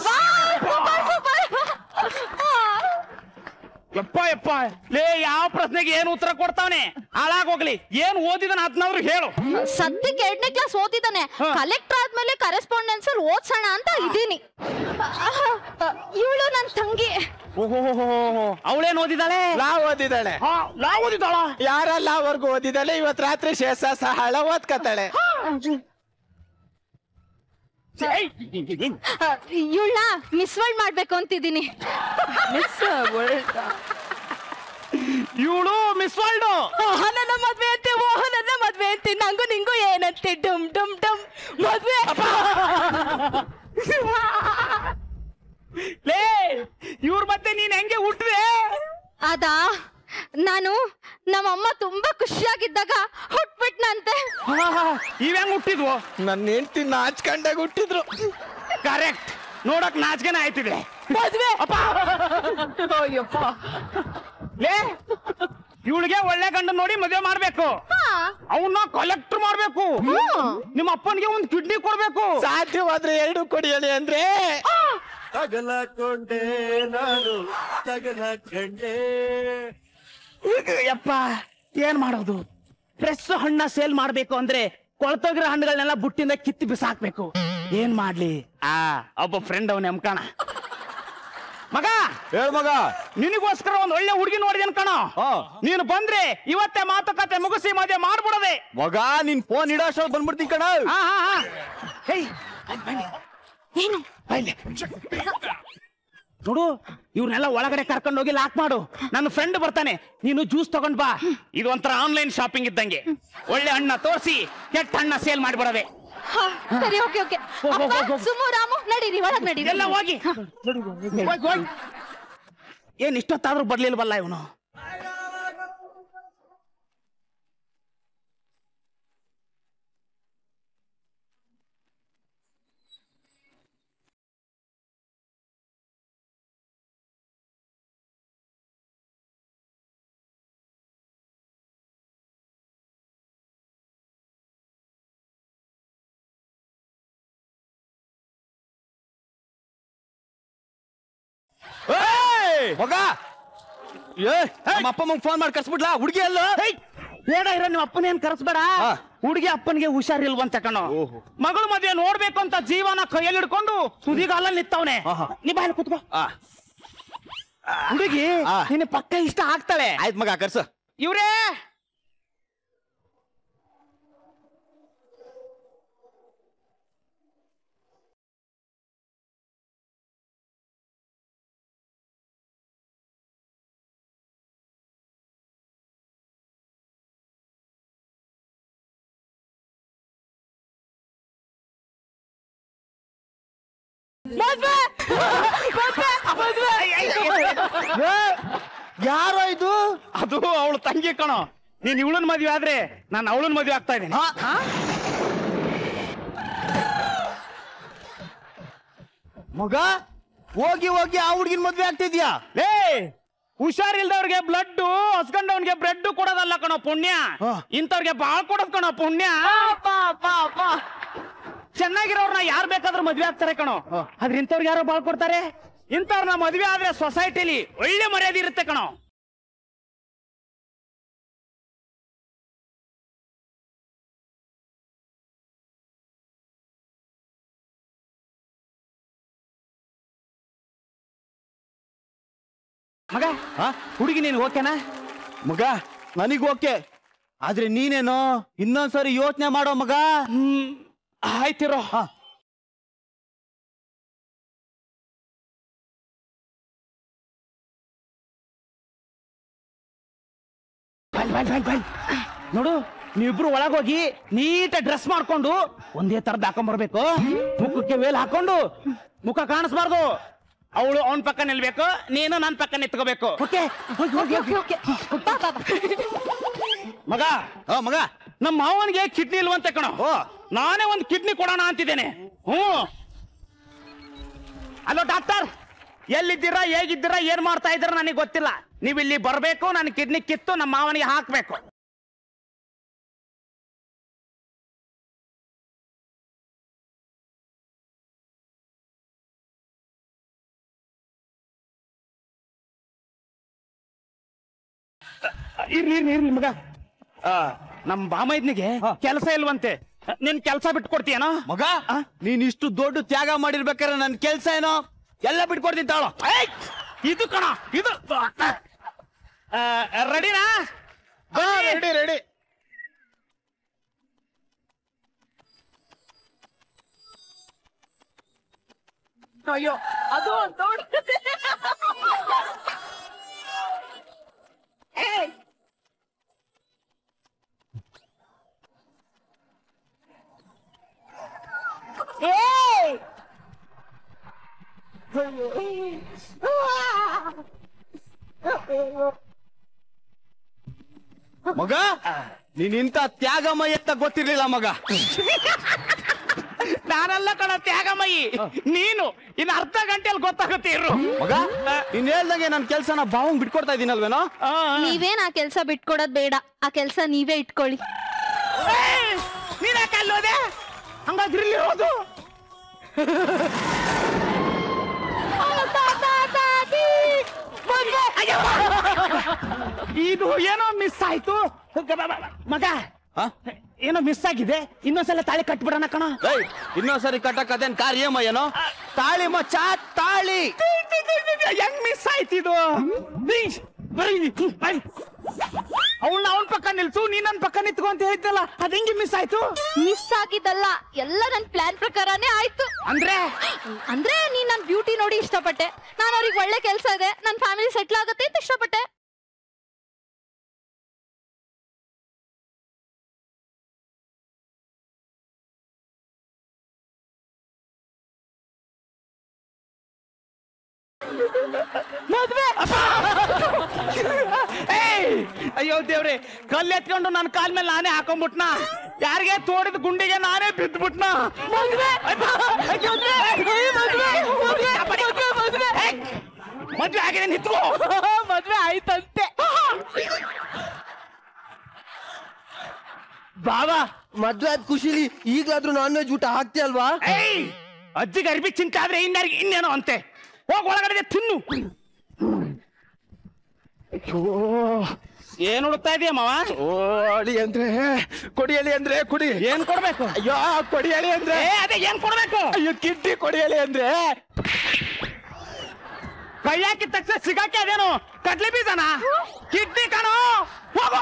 ಯಪ್ಪ ಯಪ್ಪ ಲೇ ಯಾವ ಪ್ರಶ್ನೆಗೆ ಏನು ಉತ್ತರ ಕೊಡ್ತಾವನೆ ಹಾಳಾಗೋಗ್ಲಿ ಏನ್ ಓದಿದನ ಅದನ್ನಾದ್ರು ಹೇಳು ಸದ್ಯಕ್ಕೆ ಎರಡನೇ ಕ್ಲಾಸ್ ಓದಿದ್ದಾನೆ ಹಾ. ಕಲೆಕ್ಟರ್ ಆದ್ಮೇಲೆ ಕರೆಸ್ಪಾಂಡೆನ್ಸ್ ಅಲ್ಲಿ ಓದ್ಸೋಣ ಅಂತ ಇದೀನಿ ಇವಳು ನನ್ ತಂಗಿ ಓಹೋ ಅವಳೇನ್ ಓದಿದಾಳೆ ಲಾ ಓದಿದಾಳೆ ಹಾ, ಲಾ ಓದಿದಾಳ ಯಾರಲ್ಲ ಅವ್ರಿಗೂ ಓದಿದಾಳೆ ಇವತ್ ರಾತ್ರಿ ಶೇಷ ಸಹಳ ಓದ್ಕತಾಳೆ ಇವಳನ್ನ ಮಿಸ್ ವರ್ಲ್ಡ್ ಮಾಡ್ಬೇಕು ಅಂತಿದ್ದೀನಿ ಮಿಸ್ ವರ್ಲ್ಡ್ ಇವಳು ಮಿಸ್ ವರ್ಲ್ಡ್ ನನ್ನ ಮದ್ವೆ ಅಂತೆ ಓಹ ನನ್ನ ಮದ್ವೆ ಅಂತೆ ನಂಗೂ ನಿಂಗೂ ಏನಂತೆ ಡಮ್ ಡಮ್ ಡಮ್ ಮದ್ವೆ ಲೇ ಇವ್ರ ಮತ್ತೆ ನೀನ್ ಹೆಂಗೆ ಹುಟ್ಟಿದೆ ಅದಾ ನಾನು ನಮ್ಮಮ್ಮ ತುಂಬಾ ಖುಷಿಯಾಗಿದ್ದಾಗ ಹುಟ್ಬಿಟ್ನಂತೆ ಇವ್ ಹೆಂಗ್ ಹುಟ್ಟಿದ್ವು ನನ್ನ ಹೆಂಡ್ತಿ ನಾಚ್ಕಂಡಾಗ ಹುಟ್ಟಿದ್ರು ಕರೆಕ್ಟ್ ನೋಡಕ್ ನಾಚಿಕೆನ ಆಯ್ತಿದೆ ಮದ್ವೆ ಅಪ್ಪ ಅಯ್ಯಪ್ಪ ಲೇ ಇವಳಿಗೆ ಒಳ್ಳೆ ಗಂಡ ನೋಡಿ ಮದುವೆ ಮಾಡ್ಬೇಕು ಹಾ ಅವನ್ನ ಕಲೆಕ್ಟರ್ ಮಾಡ್ಬೇಕು ನಿಮ್ಮ ಅಪ್ಪನಿಗೆ ಒಂದು ಕಿಡ್ನಿ ಕೊಡ್ಬೇಕು ಸಾಧ್ಯವಾದ್ರೆ ಎರಡು ಕೊಡಿ ಹೇಳಿ ಅಂದ್ರೆ ತಗಲಕೊಂಡೆ ನಾನು ತಗಲಕೊಂಡೆ ಯಪ್ಪ ಏನ್ ಮಾಡೋದು ಫ್ರೆಶ್ ಹಣ್ಣ ಸೇಲ್ ಮಾಡ್ಬೇಕು ಅಂದ್ರೆ ಕೊಳ್ತೋಗಿರೋ ಹಣ್ಣುಗಳನ್ನೆಲ್ಲ ಬುಟ್ಟಿಂದ ಕಿತ್ತು ಬಿಸಾಕ್ಬೇಕು ಏನ್ ಮಾಡ್ಲಿ ಆ ಒಬ್ಬ ಫ್ರೆಂಡ್ ಅವನ ಎಮ್ಕಣ ಮಗ ಹೇಳ್ ಮಗ ನಿನಗೋಸ್ಕರ ಒಂದ್ ಒಳ್ಳೆ ಹುಡುಗಿ ನೋಡಿದೇನ್ ಕಣ ಹಾ. ನೀನು ಬಂದ್ರೆ ಇವತ್ತೇ ಮಾತುಕತೆ ಮುಗಿಸಿ ಮದುವೆ ಮಾಡ್ಬಿಡದೆ ಮಗ ನಿನ್ ಫೋನ್ ಇಡೋ ಅಷ್ಟ್ರಲ್ಲಿ ಬಂದ್ಬಿಡ್ತೀನಿ ಕಣ ಹಾ ಹಾ ಹಾ ಹೇಯ್ ಏನು ಬಾಯ್ಲೆ. ನೋಡು ಇವ್ರನ್ನೆಲ್ಲ ಒಳಗಡೆ ಕರ್ಕೊಂಡು ಹೋಗಿ ಲಾಕ್ ಮಾಡು ನನ್ನ ಫ್ರೆಂಡ್ ಬರ್ತಾನೆ ನೀನು ಜ್ಯೂಸ್ ತಗೊಂಡ್ ಬಾ ಇದು ಒಂಥರ ಆನ್ಲೈನ್ ಶಾಪಿಂಗ್ ಇದ್ದಂಗೆ ಒಳ್ಳೆ ಹಣ್ಣ ತೋರಿಸಿ ಕೆಟ್ಟ ಹಣ್ಣ ಸೇಲ್ ಮಾಡಿಬಿಡದೆ ಹಾ, ಸರಿ ಓಕೆ ಓಕೆ ಹೋಗ್, ಹೋಗ್, ಹೋಗ್, ಅಪ್ಪ ಹೋಗ್. ಸುಮು ರಾಮು ನಡೀರಿ ಒಳಗ್ ನಡೀರಿ ಎಲ್ಲ ಹೋಗಿ ಹೋಗ್, ಹೋಗ್. ಏನ್ ಇಷ್ಟೊತ್ತಾದ್ರೂ ಬರ್ಲಿಲ್ವಲ್ಲ ಇವನು ಮಗ ಏ ನಮ್ಮ ಅಪ್ಪ ಅಮ್ಮಂಗ್ ಫೋನ್ ಮಾಡಿ ಕರ್ಸ್ಬಿಡ್ಲಾ ಹುಡುಗಿ ಅಲ್ಲ ಬೇಡ ಇರೋ ನಿಮ್ಮ ಅಪ್ಪನೇನ್ ಕರೆಸ್ಬೇಡ ಹಾ. ಹುಡುಗಿ ಅಪ್ಪನಿಗೆ ಹುಷಾರಿಲ್ವಂತ ಕಣೋ ಮಗಳು ಮದುವೆ ನೋಡ್ಬೇಕು ಅಂತ ಜೀವನ ಕೈಯಲ್ಲಿ ಹಿಡ್ಕೊಂಡು ತುದಿಗಾಲಲ್ಲಿ ನಿತ್ತವನೆ ಆಹಾ. ನೀ ಬಾಯಲ್ಲಿ ಕುತ್ಕೋ ಆ, ಹುಡುಗಿ ಆ. ನಿನ್ನ ಪಕ್ಕ ಇಷ್ಟ ಆಗ್ತಾಳೆ ಆಯ್ತ್ ಮಗ ಕರ್ಸು ಇವ್ರೇ ಯಾರೋ ಇದು ಅದು ಅವಳು ತಂಗಿ ಕಣೋ ನೀನ್ ಇವಳನ್ ಮದ್ವೆ ಆದ್ರೆ ನಾನು ಅವಳನ್ ಮದ್ವೆ ಆಗ್ತಾ ಇದ್ದೀನಿ ಮಗ ಹೋಗಿ ಹೋಗಿ ಆ ಹುಡ್ಗಿನ್ ಮದ್ವೆ ಆಗ್ತಿದ್ಯಾ ಲೇ ಹುಷಾರಿಲ್ದವ್ರಿಗೆ ಬ್ಲಡ್ ಹಸ್ಕೊಂಡವನ್ಗೆ ಬ್ರೆಡ್ ಕೊಡೋದಲ್ಲ ಕಣೋ ಪುಣ್ಯ ಇಂಥವ್ರಿಗೆ ಬಾಳ್ ಕೊಡೋದ್ ಕಣೋ ಪುಣ್ಯ ಚೆನ್ನಾಗಿರೋರ್ನ ಯಾರ್ ಬೇಕಾದ್ರೂ ಮದ್ವೆ ಆಗ್ತಾರೆ ಕಣೋ ಆದ್ರೆ ಇಂಥವ್ರಿಗೆ ಯಾರೋ ಬಾಳ್ ಕೊಡ್ತಾರೆ ಇಂಥವ್ರನ್ನ ಮದ್ವೆ ಆದ್ರೆ ಸೊಸೈಟಿಲಿ ಒಳ್ಳೆ ಮರ್ಯಾದೆ ಇರುತ್ತೆ ಕಣೋ ಮಗ ಹುಡುಗಿ ನೀನು ಓಕೆನಾ ಮಗ ನನಗ್ ಓಕೆ ಆದ್ರೆ ನೀನೇನೋ ಇನ್ನೊಂದ್ಸರಿ ಯೋಚನೆ ಮಾಡೋ ಮಗ ಆಯ್ತಿರೋ ನೋಡು ನೀವಿಬ್ರು ಒಳಗೋಗಿ ನೀಟ ಡ್ರೆಸ್ ಮಾಡ್ಕೊಂಡು ಒಂದೇ ತರದ್ ಹಾಕೊಂಡ್ ಮುಖಕ್ಕೆ ವೇಲ್ ಹಾಕೊಂಡು ಮುಖ ಕಾಣಿಸ್ಬಾರ್ದು ಅವಳು ಅವನ್ ಪಕ್ಕ ನಿಲ್ಬೇಕು ನೀನು ನನ್ ಪಕ್ಕ ನಿತ್ಕೋಬೇಕು ಓಕೆ ಮಗ ಮಗ ನಮ್ಮ ಮಾವನಿಗೆ ಕಿಡ್ನಿ ಇಲ್ವಂತೆ ಕಣ ನಾನೇ ಒಂದು ಕಿಡ್ನಿ ಕೊಡೋಣ ಅಂತಿದ್ದೇನೆ ಹ್ಞೂ ಅಲೋ ಡಾಕ್ಟರ್ ಎಲ್ಲಿದ್ದೀರಾ ಹೇಗಿದ್ದೀರಾ ಏನ್ ಮಾಡ್ತಾ ಇದ್ದೀರಾ ನನಗೆ ಗೊತ್ತಿಲ್ಲ ನೀವು ಇಲ್ಲಿ ಬರಬೇಕು ನನ್ನ ಕಿಡ್ನಿ ಕಿತ್ತು ನಮ್ಮ ಮಾವನಿಗೆ ಹಾಕ್ಬೇಕು ಇರ್ಲಿ ಇರ್ಲಿ ಇರ್ಲಿ ಮಗ ಆ, ನಮ್ ಬಾಮೈದ್ನಿಗೆ ಕೆಲಸ ಇಲ್ವಂತೆ ನಿನ್ ಕೆಲಸ ಬಿಟ್ಕೊಡ್ತೀಯನೋ ಮಗ ನೀನ್ ಇಷ್ಟು ದೊಡ್ಡ ತ್ಯಾಗ ಮಾಡಿರ್ಬೇಕಾದ್ರೆ ನನ್ ಕೆಲ್ಸ ಏನೋ ಎಲ್ಲ ಬಿಟ್ಕೊಡ್ತೀನಿ ತಾಳು ಏಯ್! ಇದು ಕಣ ಇದು ಆ, ರೆಡಿನಾ ರೆಡಿ ರೆಡಿ ಅಯ್ಯೋ ಅದು ದೊಡ್ಡ ಮಗ ನೀನ್ ಇಂತ ತ್ಯಾಗಮಯ ಅಂತ ಗೊತ್ತಿರ್ಲಿಲ್ಲ ಮಗ ನಾನೆಲ್ಲ ಕಣ ತ್ಯಾಗಮಯಿ ನೀನು ಇನ್ನು ಅರ್ಧ ಗಂಟೆಯಲ್ಲಿ ಗೊತ್ತಾಗುತ್ತೆ ಇರು ಮಗ ನೀನ್ ಹೇಳ್ದಂಗೆ ನನ್ ಕೆಲ್ಸನ ಬಾವಂಗ್ ಬಿಟ್ಕೊಡ್ತಾ ಇದೀನಲ್ವೇನೋ ಆ, ನೀವೇನ್ ಆ ಕೆಲ್ಸ ಬಿಟ್ಕೊಡೋದ್ ಬೇಡ ಆ ಕೆಲ್ಸ ನೀವೇ ಇಟ್ಕೊಳ್ಳಿ ಏಯ್! ನೀನ್ ಯಾಕೆ ಅಲ್ಲೋದೆ ಹಂಗಾದ್ರೆ ಇಲ್ಲಿ ಹೋದು ಅಯ್ಯೋ! ಇದು ಏನೋ ಮಿಸ್ ಆಯ್ತು ಮಗ ಹಾ? ಏನೋ ಮಿಸ್ ಆಗಿದೆ ಇನ್ನೊಂದ್ಸಲ ತಾಳಿ ಕಟ್ಬಿಡೋಣ ಕಣ ಏಯ್ ಇನ್ನೊಂದ್ಸರಿ ಕಟ್ಟಕ್ ಅದೇನ್ ಕಾರ್ಯಮಯ್ಯನೋ ತಾಳಿ ಮಚ್ಚ ತಾಳಿ ಹೆಂಗ್ ಮಿಸ್ ಆಯ್ತಿದು ಅವಳನ್ನ ಅವನ ಪಕ್ಕ ನಿಲ್ಸು ನೀನ್ ನನ್ ಪಕ್ಕ ನಿಂತ್ಕೊ ಅಂತ ಹೇಳ್ತಲ್ಲ ಅದ್ ಹೆಂಗೆ ಮಿಸ್ ಆಯ್ತು ಮಿಸ್ ಆಗಿದ್ದಲ್ಲ ಎಲ್ಲ ನನ್ ಪ್ಲಾನ್ ಪ್ರಕಾರನೇ ಆಯ್ತು ಅಂದ್ರೆ ಅಂದ್ರೆ ನೀನ್ ನನ್ ಬ್ಯೂಟಿ ನೋಡಿ ಇಷ್ಟಪಟ್ಟೆ ನಾನು ಅವ್ರಿಗೆ ಒಳ್ಳೆ ಕೆಲ್ಸ ಇದೆ ನನ್ ಫ್ಯಾಮಿಲಿ ಸೆಟ್ಲ್ ಆಗುತ್ತೆ ಅಂತ ಇಷ್ಟಪಟ್ಟೆ ಏಯ್! ಅಯ್ಯೋ ದೇವ್ರೆ ಕಲ್ಲು ಎತ್ಕೊಂಡು ನನ್ನ ಕಾಲ್ ಮೇಲೆ ನಾನೇ ಹಾಕೊಂಡ್ಬಿಟ್ನ ಯಾರಿಗೆ ತೋಡಿದ ಗುಂಡಿಗೆ ನಾನೇ ಬಿದ್ದ್ಬಿಟ್ನ ಮದ್ವೆ ಅಯ್ಯೋ ದೇವ್ರೆ! ಏಯ್! ಮದ್ವೆ ಆಗಿದೆ ನಿತ್ಕೋ ಮದ್ವೆ ಆಯ್ತಂತೆ ಬಾವಾ ಮದ್ವೆ ಆದ್ ಖುಷಿಲಿ ಈಗ್ಲಾದ್ರೂ ನಾನ್ ವೆಜ್ ಊಟ ಹಾಕ್ತಿಯಲ್ವಾ ಏಯ್ ಅಜ್ಜಿಗೆ ಅರ್ಬಿ ಚಿಂತೆ ಆದ್ರೆ ಇನ್ಯಾರಿಗೆ ಇನ್ನೇನೋ ಅಂತೆ ಹೋಗ್ ಒಳಗಡೆ ತಿನ್ನು ಅಯ್ಯೋ ಏನ್ ಹುಡುಕ್ತಾ ಇದೀಯ ಮಾವ ಓ ಅಳಿ ಅಂದ್ರೆ ಕೊಡಿ ಅಳಿ ಅಂದ್ರೆ ಕುಡಿ ಏನ್ ಕೊಡ್ಬೇಕು ಅಯ್ಯೋ ಕೊಡಿ ಅಳಿ ಅಂದ್ರೆ ಏ ಅದೇ ಏನ್ ಕೊಡ್ಬೇಕು ಅಯ್ಯೋ ಕಿಡ್ನಿ ಕೊಡಿ ಅಳಿ ಅಂದ್ರೆ ಕೈ ಹಾಕಿದ ತಕ್ಷಣ ಸಿಗಾಕೆ ಅದೇನು ಕಡ್ಲಿ ಬೀಜನ ಕಿಡ್ನಿ ಕಣೋ ಹೋಗು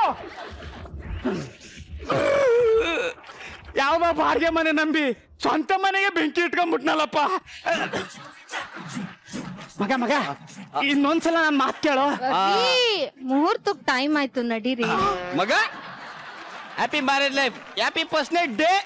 ಯಾವ ಬಾಡಿಗೆ ಮನೆ ನಂಬಿ ಸ್ವಂತ ಮನೆಗೆ ಬೆಂಕಿ ಇಟ್ಕೊಂಡ್ಬಿಟ್ನಲ್ಲಪ್ಪ ಮಗ ಮಗ ಇನ್ನೊಂದ್ಸಲ ನನ್ ಮಾತ್ ಕೇಳೋ ಈ ಮುಹೂರ್ತಕ್ ಟೈಮ್ ಆಯ್ತು ನಡೀರಿ ಮಗ happy marriage life happy first night day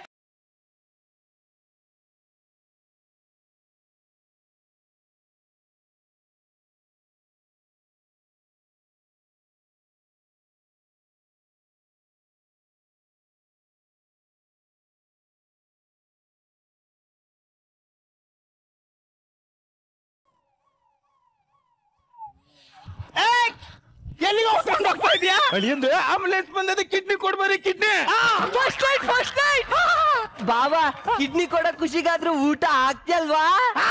ಏಯ್! ಎಲ್ಲಿಗೆ ಹೋಗ್ಕೊಂಡು ಹೋಗ್ತಾ ಇದೀಯಾ ಅಳಿ ಅಂದ್ರೆ ಆಂಬುಲೆನ್ಸ್ ಬಂದದ ಕಿಡ್ನಿ ಕೊಡ್ಬರಿ kidney first night first night ಬಾವಾ ಕಿಡ್ನಿ ಕೊಡೋ ಖುಷಿಗಾದ್ರೂ ಊಟ ಹಾಕ್ತಿಯಲ್ವಾ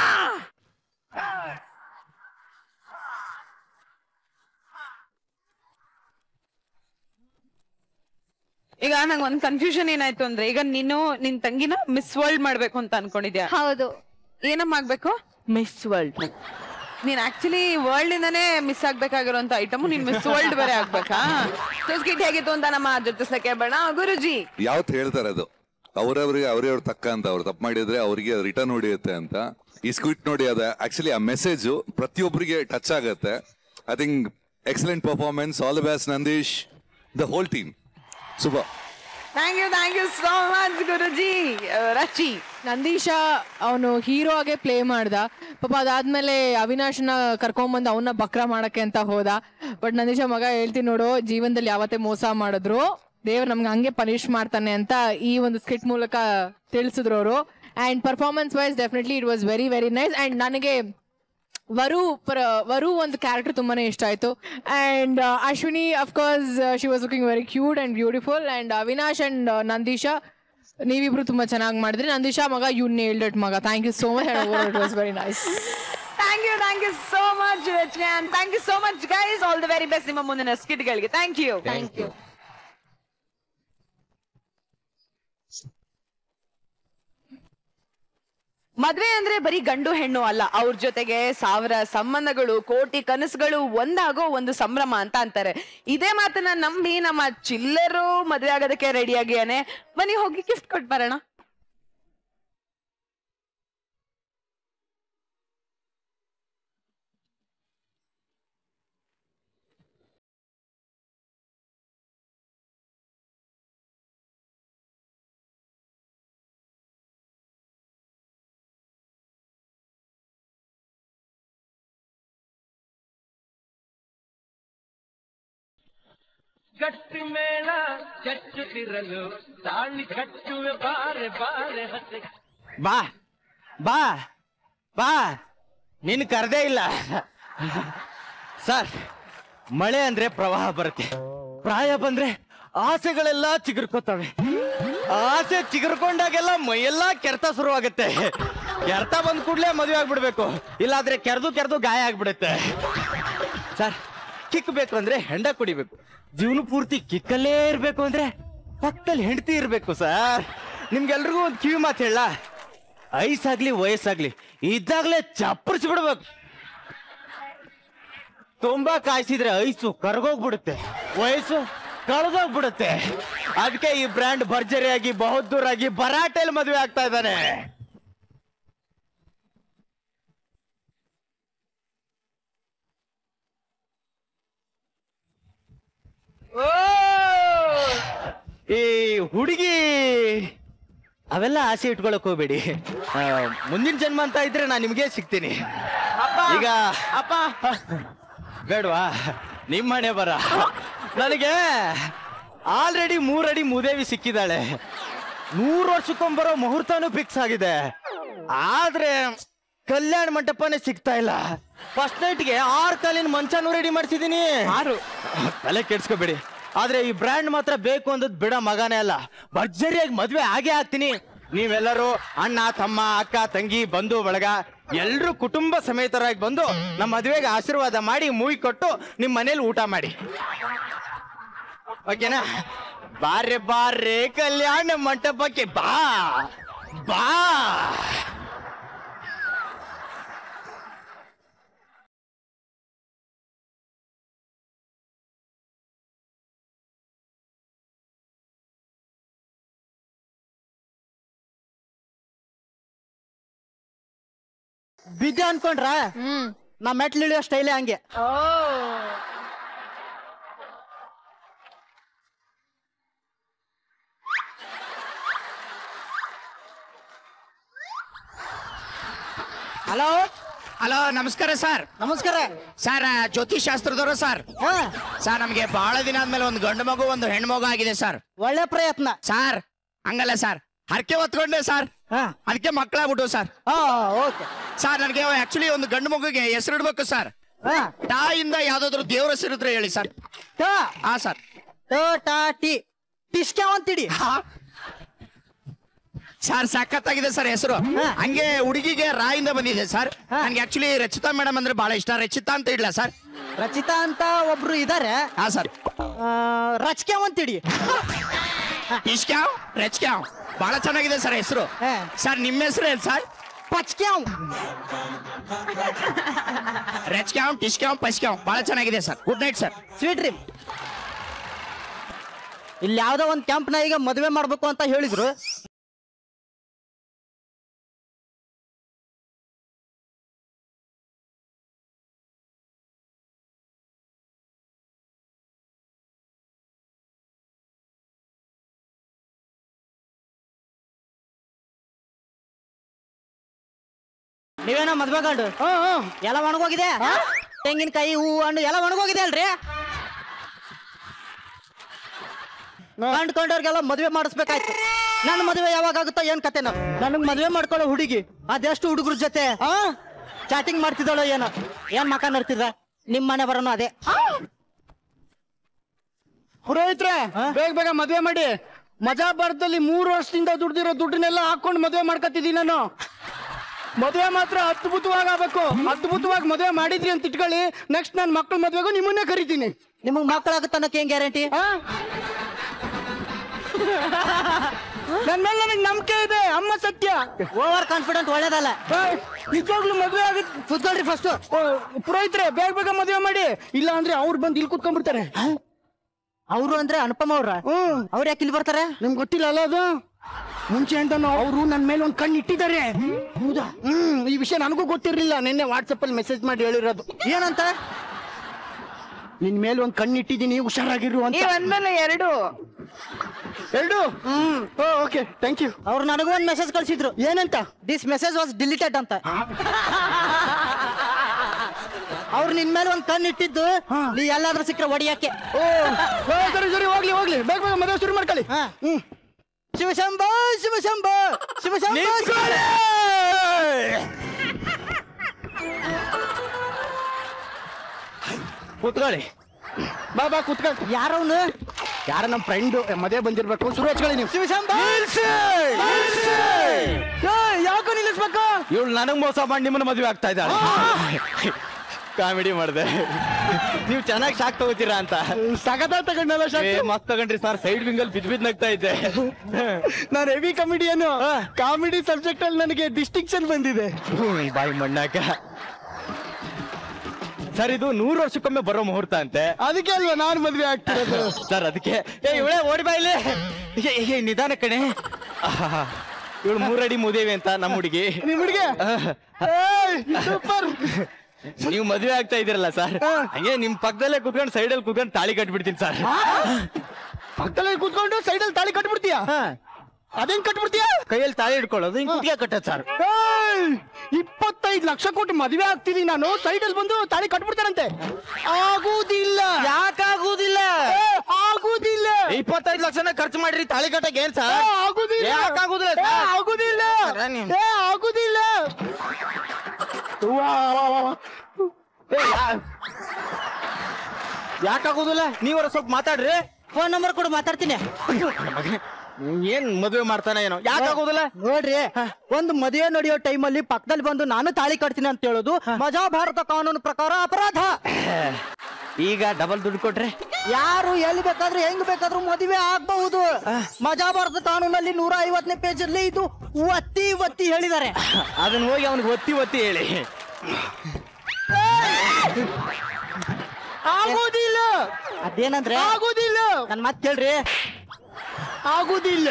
ಈಗ ನಂಗೆ ಒಂದ್ ಕನ್ಫ್ಯೂಷನ್ ಏನಾಯ್ತು ಅಂದ್ರೆ ಈಗ ನೀನು ನಿನ್ ತಂಗಿನ ಮಿಸ್ ವರ್ಲ್ಡ್ ಮಾಡ್ಬೇಕು ಅಂತ ಅನ್ಕೊಂಡಿದ್ಯಾ ಹೌದು ಏನಮ್ಮ ಆಗ್ಬೇಕು ಮಿಸ್ ವರ್ಲ್ಡ್ ನೀನ್ ಆಕ್ಚುಲಿ ವರ್ಲ್ಡ್ ಇಂದಾನೇ ಮಿಸ್ ಆಗ್ಬೇಕಾಗಿರೋಂತ ಐಟಮ್ ನೀನ್ ಮಿಸ್ ವರ್ಲ್ಡ್ ಬೇರೆ ಆಗ್ಬೇಕಾ ಸ್ಕಿಟ್ ಹೇಗಿತ್ತು ಅಂತ ನಮ್ಮ ಜೊತೆ ಕೇಳಬೇಡ ಗುರುಜಿ ಯಾವತ್ತು ಹೇಳ್ತಾರೆ ಅದು ಅವ್ರವ್ರಿಗೆ ಅವ್ರವ್ರ ತಕ್ಕ ಅಂತ ಅವ್ರು ತಪ್ಪು ಮಾಡಿದ್ರೆ ಅವರಿಗೆ ರಿಟರ್ನ್ ಹೊಡಿಯುತ್ತೆ ಅಂತ ಈ ಸ್ಕ್ವಿಟ್ ನೋಡಿ ಅದ ಆಕ್ಚುಲಿ ಆ ಮೆಸೇಜ್ ಪ್ರತಿಯೊಬ್ಬರಿಗೆ ಟಚ್ ಆಗತ್ತೆ I think excellent performance all the best Nandish the whole team super thank you thank you so much Guruji ಆ, ರಚಿ ನಂದೀಶ ಅವನು ಹೀರೋ ಆಗೆ ಪ್ಲೇ ಮಾಡ್ದ ಪಾಪ ಅದಾದ್ಮೇಲೆ ಅವಿನಾಶ್ನ ಕರ್ಕೊಂಬಂದು ಅವನ್ನ ಬಕ್ರ ಮಾಡಕ್ಕೆ ಅಂತ ಹೋದ ಬಟ್ ನಂದೀಶ ಮಗ ಹೇಳ್ತೀನಿ ನೋಡು ಜೀವನದಲ್ಲಿ ಯಾವತ್ತೇ ಮೋಸ ಮಾಡಿದ್ರು ದೇವ್ರು ನಮ್ಗೆ ಹಂಗೆ ಪನಿಷ್ ಮಾಡ್ತಾನೆ ಅಂತ ಈ ಒಂದು ಸ್ಕಿಟ್ ಮೂಲಕ ತಿಳಿಸಿದ್ರು ಅವರು and performance wise definitely it was very very nice and ನನಗೆ ವರು ಪರ ವರು ಒಂದು ಕ್ಯಾರೆಕ್ಟರ್ ತುಂಬಾನೇ ಇಷ್ಟ ಆಯ್ತು and Ashwini of course she was looking very cute and beautiful and Avinash and Nandisha ನೀವಿಬ್ರು ತುಂಬಾ ಚೆನ್ನಾಗಿ ಮಾಡಿದ್ರಿ ನಂದೀಶ ಮಗ ಯು ನೇಲ್ಡ್ ಇಟ್ ಮಗ thank you so much it was very nice thank you thank you so much Rachi and thank you so much guys all the very best ನಿಮ್ಮ ಮುಂದಿನ ಸ್ಕಿಟ್ಗಳಿಗೆ thank you thank you ಮದ್ವೆ ಅಂದ್ರೆ ಬರೀ ಗಂಡು ಹೆಣ್ಣು ಅಲ್ಲ ಅವ್ರ ಜೊತೆಗೆ ಸಾವಿರ ಸಂಬಂಧಗಳು ಕೋಟಿ ಕನಸುಗಳು ಒಂದಾಗೋ ಒಂದು ಸಂಭ್ರಮ ಅಂತ ಅಂತಾರೆ ಇದೇ ಮಾತನ್ನ ನಂಬಿ ನಮ್ಮ ಚಿಲ್ಲರು ಮದ್ವೆ ಆಗೋದಕ್ಕೆ ರೆಡಿ ಆಗಿಯಾನೆ ಬನ್ನಿ ಹೋಗಿ ಗಿಫ್ಟ್ ಕೊಟ್ ಬರೋಣ ಗಟ್ಟಿ ಮೇಳ ಚಚ್ಚುತ್ತಿರಲು ತಾಳಿ ಕಟ್ಟುವೆ ಬಾರೆ ಬಾರೆ ಹತ್ತೆ ಬಾ ಬಾ ಬಾ ನಿನ್ ಕರ್ದೇ ಇಲ್ಲ ಸರ್ ಮಳೆ ಅಂದ್ರೆ ಪ್ರವಾಹ ಬರುತ್ತೆ ಪ್ರಾಯ ಬಂದ್ರೆ ಆಸೆಗಳೆಲ್ಲ ಚಿಗುರ್ಕೋತವೆ ಆಸೆ ಚಿಗುರ್ಕೊಂಡಾಗೆಲ್ಲ ಮೈಯೆಲ್ಲ ಕೆರೆತ ಶುರುವಾಗುತ್ತೆ ಕೆರೆತ ಬಂದ್ ಕೂಡ್ಲೆ ಮದುವೆ ಆಗ್ಬಿಡ್ಬೇಕು ಇಲ್ಲಾಂದ್ರೆ ಕೆರೆದು ಕೆರೆದು ಗಾಯ ಆಗ್ಬಿಡುತ್ತೆ ಸರ್ ಕಿಕ್ ಬೇಕು ಅಂದ್ರೆ ಹೆಂಡ ಕುಡಿಬೇಕು ಜೀವನ ಪೂರ್ತಿ ಕಿಕ್ಕಲ್ಲೇ ಇರ್ಬೇಕು ಅಂದ್ರೆ ಪಕ್ಕದಲ್ಲಿ ಹೆಂಡತಿ ಇರ್ಬೇಕು ಸರ್ ನಿಮ್ಗೆಲ್ರಿಗೂ ಒಂದು ಕಿವಿ ಮಾತು ಹೇಳ ಐಸಾಗ್ಲಿ ವಯಸ್ಸಾಗ್ಲಿ ಇದ್ದಾಗ್ಲೇ ಚಪ್ಪರಿಸಿ ಬಿಡ್ಬೇಕು ತುಂಬಾ ಕಾಯಿಸಿದ್ರೆ ಐಸು ಕರಗೋಗ್ಬಿಡುತ್ತೆ ವಯಸ್ಸು ಕಳೆದೋಗ್ಬಿಡುತ್ತೆ ಅದಕ್ಕೆ ಈ ಬ್ರ್ಯಾಂಡ್ ಭರ್ಜರಿಯಾಗಿ ಬಹುದ್ದೂರಾಗಿ ಬರಾಟೆಲ್ ಮದುವೆ ಆಗ್ತಾ ಇದ್ದಾನೆ ಈ ಹುಡುಗಿ ಅವೆಲ್ಲ ಆಸೆ ಇಟ್ಕೊಳಕ್ ಹೋಗ್ಬೇಡಿ ಆ, ಮುಂದಿನ ಜನ್ಮ ಅಂತ ಇದ್ರೆ ನಾನು ನಿಮ್ಗೆ ಸಿಗ್ತೀನಿ ಈಗ ಅಪ್ಪ ಬೇಡವಾ ನಿಮ್ಮ ಮನೆ ಬರ ನನಗೆ ಆಲ್ರೆಡಿ ಮೂರಡಿ ಮುದೇವಿ ಸಿಕ್ಕಿದ್ದಾಳೆ ನೂರು ವರ್ಷಕ್ಕೊಂಬರೋ ಮುಹೂರ್ತನೂ ಫಿಕ್ಸ್ ಆಗಿದೆ ಆದ್ರೆ ಕಲ್ಯಾಣ ಮಂಟಪನೇ ಸಿಗ್ತಾ ಇಲ್ಲ ಫಸ್ಟ್ ನೈಟ್ಗೆ ಆರು ಕಾಲಿನ ಮಂಚನೂ ರೆಡಿ ಮಾಡಿಸಿದೀನಿ ಆರು ತಲೆ ಕೆಡ್ಸ್ಕೋಬೇಡಿ ಆದ್ರೆ ಈ ಬ್ರ್ಯಾಂಡ್ ಮಾತ್ರ ಬೇಕು ಅಂದದ್ ಬಿಡ ಮಗನೇ ಅಲ್ಲ ಭರ್ಜರಿಯಾಗಿ ಮದ್ವೆ ಆಗೇ ಆಗ್ತೀನಿ ನೀವೆಲ್ಲರೂ ಅಣ್ಣ ತಮ್ಮ ಅಕ್ಕ ತಂಗಿ ಬಂಧು ಬಳಗ ಎಲ್ರೂ ಕುಟುಂಬ ಸಮೇತರಾಗಿ ಬಂದು ನಮ್ಮ ಮದುವೆಗೆ ಆಶೀರ್ವಾದ ಮಾಡಿ ಮೂವಿ ಕೊಟ್ಟು ನಿಮ್ ಮನೇಲಿ ಊಟ ಮಾಡಿ ಓಕೆನಾ ಬಾರೆ ಬಾರೆ ಕಲ್ಯಾಣ ಮಂಟಪಕ್ಕೆ ಬಾ ಬಾ ಬಿದ್ದೆ ಅನ್ಕೊಂಡ್ರ ನಾ ಮೆಟ್ಲು ಇಳಿಯೋ ಸ್ಟೈಲೇ ಹಂಗೆ ಹಲೋ ಹಲೋ ನಮಸ್ಕಾರ ಸರ್ ನಮಸ್ಕಾರ ಸರ್ ಜ್ಯೋತಿಷ್ ಶಾಸ್ತ್ರದವರು ಸರ್ ಸರ್ ನಮ್ಗೆ ಬಹಳ ದಿನ ಆದ್ಮೇಲೆ ಒಂದು ಗಂಡು ಮಗು ಒಂದು ಹೆಣ್ಣು ಮಗು ಆಗಿದೆ ಸರ್ ಒಳ್ಳೆ ಪ್ರಯತ್ನ ಸರ್ ಹಂಗಲ್ಲ ಸರ್ ಹರಕೆ ಹೊತ್ಕೊಂಡೆ ಸರ್ ಅದಕ್ಕೆ ಮಕ್ಕಳಾಗ್ಬಿಟ್ಟು ಸರ್ ಓಕೆ ಸರ್ ನನಗೆ ಆಕ್ಚುಲಿ ಒಂದು ಗಂಡು ಮಗುಗೆ ಹೆಸರಿಡ್ಬೇಕು ಸರ್ ಟಾ ಇಂದ ಯಾವ್ದಾದ್ರು ದೇವ್ರ ಹೆಸರಿದ್ರೆ ಹೇಳಿ ಸರ್ ಹಾ ಸರ್ ಟಾ ಟಿ ಟಿಸ್ಕೆ ಅಂತಿಡಿ ಸರ್ ಸಖತ್ತಾಗಿದೆ ಸರ್ ಹೆಸರು ಹಂಗೆ ಹುಡುಗಿಗೆ ರಾಯಿಂದ ಬಂದಿದೆ ಸರ್ ನನ್ಗೆ ಆಕ್ಚುಲಿ ರಚಿತಾ ಮೇಡಮ್ ಅಂದ್ರೆ ಬಹಳ ಇಷ್ಟ ರಚಿತಾ ಅಂತ ಇಡ್ಲಾ ಸರ್ ರಚಿತಾ ಅಂತ ಒಬ್ರು ಇದಾರೆ ಹಾ ಸರ್ ರಚಿಕೆ ಅಂತಿಡಿ ಇಷ್ಕ್ಯಾವ್ ರಚ್ಕ್ಯಾವ್ ಬಹಳ ಚೆನ್ನಾಗಿದೆ ಸರ್ ಹೆಸರು ಸರ್ ನಿಮ್ಮ ಹೆಸರು ಏನ್ ಸರ್ ಪಚ್ಕ್ಯಾವ್ ರೆಚ್ಕ್ಯಾವ್ ಟಿಸ್ಕ್ಯಾವ್ ಪಚ್ಕ್ಯಾವ್ ಬಹಳ ಚೆನ್ನಾಗಿದೆ sir good night sir sweet ರೀ ಇಲ್ಲಿ ಯಾವ್ದೋ ಒಂದ್ ಕ್ಯಾಂಪ್ ಈಗ ಮದುವೆ ಮಾಡ್ಬೇಕು ಅಂತ ಹೇಳಿದ್ರು ನೀವೇನೋ ಮದ್ವೆ ಗಂಡು ಎಲ್ಲ ಒಣಗೋಗಿದೆ ತೆಂಗಿನಕಾಯಿ ಹೂವು ಹಣ್ಣು ಎಲ್ಲ ಒಣಗೋಗಿದೆ ಅಲ್ರಿ ಕಂಡ್ಕೊಂಡವ್ರಿಗೆಲ್ಲ ಮದ್ವೆ ಮಾಡಿಸ್ಬೇಕಾಯ್ತು ನನ್ನ ಮದುವೆ ಯಾವಾಗ ಆಗುತ್ತೋ ಏನ್ ಕತೆ ನಾವು ನನಗ್ ಮದ್ವೆ ಮಾಡ್ಕೊಳ್ಳೋ ಹುಡುಗಿ ಅದೆಷ್ಟು ಹುಡುಗರ ಜೊತೆ ಚಾಟಿಂಗ್ ಮಾಡ್ತಿದ್ದಾಳೋ ಏನೋ ಏನ್ ಮಕ ನಡ್ತಿದ ನಿಮ್ ಮನೆ ಬರೋನು ಅದೇ ಪುರೋಹಿತ್ರೆ ಬೇಗ ಬೇಗ ಮದ್ವೆ ಮಾಡಿ ಮಜಾ ಭಾರತದಲ್ಲಿ ಮೂರು ವರ್ಷದಿಂದ ದುಡ್ದಿರೋ ದುಡ್ಡನ್ನೆಲ್ಲ ಹಾಕೊಂಡು ಮದ್ವೆ ಮಾಡ್ಕೊತಿದ್ದೀನಿ ನಾನು ಮದುವೆ ಮಾತ್ರ ಅದ್ಭುತವಾಗಿ ಆಗ್ಬೇಕು ಅದ್ಭುತವಾಗಿ ಮದುವೆ ಮಾಡಿದ್ರಿ ಅಂತ ಇಟ್ಕೊಳ್ಳಿ ನೆಕ್ಸ್ಟ್ ನನ್ನ ಮಕ್ಕಳ ಮದ್ವೆಗೂ ನಿಮ್ಮನ್ನೇ ಕರಿತೀನಿ ನಿಮಗ್ ಮಕ್ಕಳಾಗುತ್ತೆ ಅನ್ನೋಕೆ ಏನ್ ಗ್ಯಾರಂಟಿ ನನ್ ಮೇಲೆ ನನಗೆ ನಂಬಿಕೆ ಇದೆ ಅಮ್ಮ ಸತ್ಯ ಓವರ್ ಕಾನ್ಫಿಡೆಂಟ್ ಒಳ್ಳೇದಲ್ಲ ಏಯ್, ನಿಜವಾಗ್ಲೂ ಮದ್ವೆ ಆಗುತ್ತೆ ಕುತ್ಕೊಳ್ರಿ ಫಸ್ಟ್ ಪುರೋಹಿತ್ರೆ ಬೇಗ ಬೇಗ ಮದ್ವೆ ಮಾಡಿ ಇಲ್ಲ ಅಂದ್ರೆ ಅವ್ರು ಬಂದು ಇಲ್ಲಿ ಕುತ್ಕೊಂಡ್ಬಿಡ್ತಾರೆ ಅವರು ಅಂದ್ರೆ ಅನುಪಮ ಅವ್ರ ಹ್ಮ್ ಅವ್ರ ಯಾಕೆ ಇಲ್ಲಿ ಬರ್ತಾರೆ ನಿಮ್ಗೆ ಗೊತ್ತಿಲ್ಲ ಅಲ್ಲ ಅದು ಮುಂಚೆಯಿಂದನೂ ಅವರು ನನ್ನ ಮೇಲೆ ಒಂದು ಕಣ್ಣು ಇಟ್ಟಿದ್ದಾರೆ ಹೌದಾ ಹ್ಮ್ ಈ ವಿಷಯ ನನಗೂ ಗೊತ್ತಿರ್ಲಿಲ್ಲ ನಿನ್ನೆ ವಾಟ್ಸಪ್ ಅಲ್ಲಿ ಮೆಸೇಜ್ ಮಾಡಿ ಹೇಳಿರೋದು ಏನಂತ ನಿನ್ ಮೇಲೆ ಒಂದು ಕಣ್ಣು ಇಟ್ಟಿದ್ದೀನಿ ಹುಷಾರಾಗಿರು ಅಂತ ನೀವ್ ಅಂದ್ಮೇಲೆ ಎರಡು ಎರಡು ಹ್ಮ್ ಓಕೆ ಥ್ಯಾಂಕ್ ಯು ಅವ್ರು ನನಗೂ ಒಂದ್ ಮೆಸೇಜ್ ಕಳ್ಸಿದ್ರು ಏನಂತ ದಿಸ್ ಮೆಸೇಜ್ ವಾಸ್ ಡಿಲೀಟೆಡ್ ಅಂತ ಅವ್ರು ನಿನ್ ಮೇಲೆ ಒಂದ್ ಕಣ್ಣು ಇಟ್ಟಿದ್ದು ನೀ ಎಲ್ಲಾದ್ರೂ ಸಿಕ್ಕರೆ ಒಡಿಯಕ್ಕೆ ಓ ಓ, ಸರಿ ಸರಿ ಹೋಗ್ಲಿ ಹೋಗ್ಲಿ ಬೇಗ ಬೇಗ ಮದುವೆ ಶುರು ಮಾಡ್ಕೊಳ್ಳಿ ಹಾ. ಹ್ಮ್ ಶಿವಶಂಭೋ ಶಿವಶಂಭೋ ಶಿವಶಂಭೋ ಕೂತ್ಕೊಳ್ಳಿ ಬಾ ಬಾ ಕೂತ್ಕೊಳ್ಳಿ ಯಾರವನು ಯಾರ ನಮ್ಮ ಫ್ರೆಂಡ್ ಮದುವೆ ಬಂದಿರ್ಬೇಕು ಶುರು ಹಚ್ಕೊಳ್ಳಿ ನೀವು ಶಿವಶಂಭೋ ಯಾಕೋ ನಿಲ್ಲಿಸ್ಬೇಕು ಇವಳು ನನಗ್ ಮೋಸ ಮಾಡಿ ನಿಮ್ಮನ್ನ ಮದುವೆ ಆಗ್ತಾ ಇದ್ದಾಳೆ ಕಾಮಿಡಿ ಮಾಡಿದೆ ನೀವು ಚೆನ್ನಾಗಿ ಶಾಕ್ ತಗೋತೀರಾ ಅಂತ ಸಗದ ತಗೊಂಡಲ್ಲ ಏ, ಮಸ್ತ್ ತಗೊಂಡ್ರಿ ಸರ್ ಸೈಡ್ ವಿಂಗಲ್ ಬಿದ್ ಬಿದ್ ನಗ್ತಾ ಇದ್ದೆ ನಾನು ಹೆವಿ ಕಾಮಿಡಿಯನ್ನು ಕಾಮಿಡಿ ಸಬ್ಜೆಕ್ಟ್ ಅಲ್ಲಿ ನನಗೆ ಡಿಸ್ಟಿಂಕ್ಷನ್ ಬಂದಿದೆ ಹ್ಮ್, ಬಾಯಿ ಮಣ್ಣಾಕ ಸರ್ ಇದು ನೂರು ವರ್ಷಕ್ಕೊಮ್ಮೆ ಬರೋ ಮುಹೂರ್ತ ಅಂತೆ ಅದಕ್ಕೆ ಅಲ್ವಾ ನಾನು ಮದ್ವೆ ಆಗ್ತಿರೋದು ಸರ್ ಅದಕ್ಕೆ ಏ ಇವಳೆ ಓಡಿ ಬಾ ಇಲ್ಲಿ ಏ, ಏ, ನಿಧಾನ ಕಣೆ ಇವಳು ಮೂರಡಿ ಮುದೇವಿ ಅಂತ ನಮ್ಮ ಹುಡುಗಿ ನಿಮ್ ಹುಡುಗಿ ಸೂಪರ್ ನೀವು ಮದುವೆ ಆಗ್ತಾ ಇದೀರಲ್ಲ ಸರ್ ಹಂಗೆ ನಿಮ್ ಪಕ್ಕದಲ್ಲೇ ಕುತ್ಕೊಂಡು ಸೈಡಲ್ಲಿ ಕುತ್ಕೊಂಡು ತಾಳಿ ಕಟ್ಬಿಡ್ತೀನಿ ಸರ್ ಪಕ್ಕದಲ್ಲಿ ಕೂತ್ಕೊಂಡು ಸೈಡಲ್ಲಿ ತಾಳಿ ಕಟ್ಬಿಡ್ತೀಯಾ ಅದೇನ್ ಕಟ್ಬಿಡ್ತೀಯಾ ಕೈಯಲ್ಲಿ ತಾಳಿ ಹಿಡ್ಕೊಳ್ಳೋದು ಹಿಂಗ್ ಕುತ್ತಿಗೆ ಕಟ್ಟದ್ ಸರ್ ಏಯ್! ಇಪ್ಪತ್ತೈದು ಲಕ್ಷ ಕೊಟ್ಟು ಮದುವೆ ಆಗ್ತೀನಿ ನಾನು ಸೈಡಲ್ಲಿ ಬಂದು ತಾಳಿ ಕಟ್ಬಿಡ್ತಾರಂತೆ ಆಗುವುದಿಲ್ಲ ಯಾಕಾಗುದಿಲ್ಲ ಏ, ಆಗುವುದಿಲ್ಲ ಇಪ್ಪತ್ತೈದು ಲಕ್ಷನ ಖರ್ಚು ಮಾಡ್ರಿ ತಾಳಿ ಕಟ್ಟಕ್ಕೆ ಏನ್ ಏ, ಸರ್ ಆಗುದಿಲ್ಲ ಯಾಕಾಗುದಿಲ್ಲ ಏ, ಸರ್? ಆಗುದಿಲ್ಲ ಸರ ನೀವು- ಏ, ಆಗುದಿಲ್ಲ ವಾ, ವಾ, ವಾ, ವಾ. ಯಾಕಾಗುದಿಲ್ಲ ನೀವರ ಸ್ವಲ್ಪ ಮಾತಾಡ್ರಿ ಫೋನ್ ನಂಬರ್ ಕೊಡು ಮಾತಾಡ್ತೀನಿ ಏನ್ ಮದುವೆ ಮಾಡ್ತಾನೆ ಏನೋ ಯಾಕಾಗೋದಿಲ್ಲ ನೋಡ್ರಿ ಒಂದು ಮದುವೆ ನಡೆಯೋ ಟೈಮಲ್ಲಿ ಪಕ್ಕದಲ್ಲಿ ಬಂದು ನಾನು ತಾಳಿ ಕಟ್ತೀನಿ ಅಂತ ಹೇಳೋದು ಮಜಾ ಭಾರತ ಕಾನೂನು ಪ್ರಕಾರ ಅಪರಾಧ ಈಗ ಡಬಲ್ ದುಡ್ಡು ಕೊಟ್ರೆ ಯಾರು ಎಲ್ಲಿ ಬೇಕಾದ್ರೂ ಹೆಂಗ್ ಬೇಕಾದ್ರೂ ಮದುವೆ ಆಗಬಹುದು ಮಜಾ ಭಾರತ ಕಾನೂನಲ್ಲಿ ನೂರ ಐವತ್ತನೇ ಪೇಜ್ ಅಲ್ಲಿ ಇದು ಒತ್ತಿ ಒತ್ತಿ ಹೇಳಿದ್ದಾರೆ ಅದನ್ನ ಹೋಗಿ ಅವನಿಗೆ ಒತ್ತಿ ಒತ್ತಿ ಹೇಳಿ ಆಗುದಿಲ್ಲ ಅದೇನಂದ್ರೆ ಆಗುದಿಲ್ಲ ನನ್ ಮಾತ್ ಕೇಳ್ರಿ ಆಗುದಿಲ್ಲ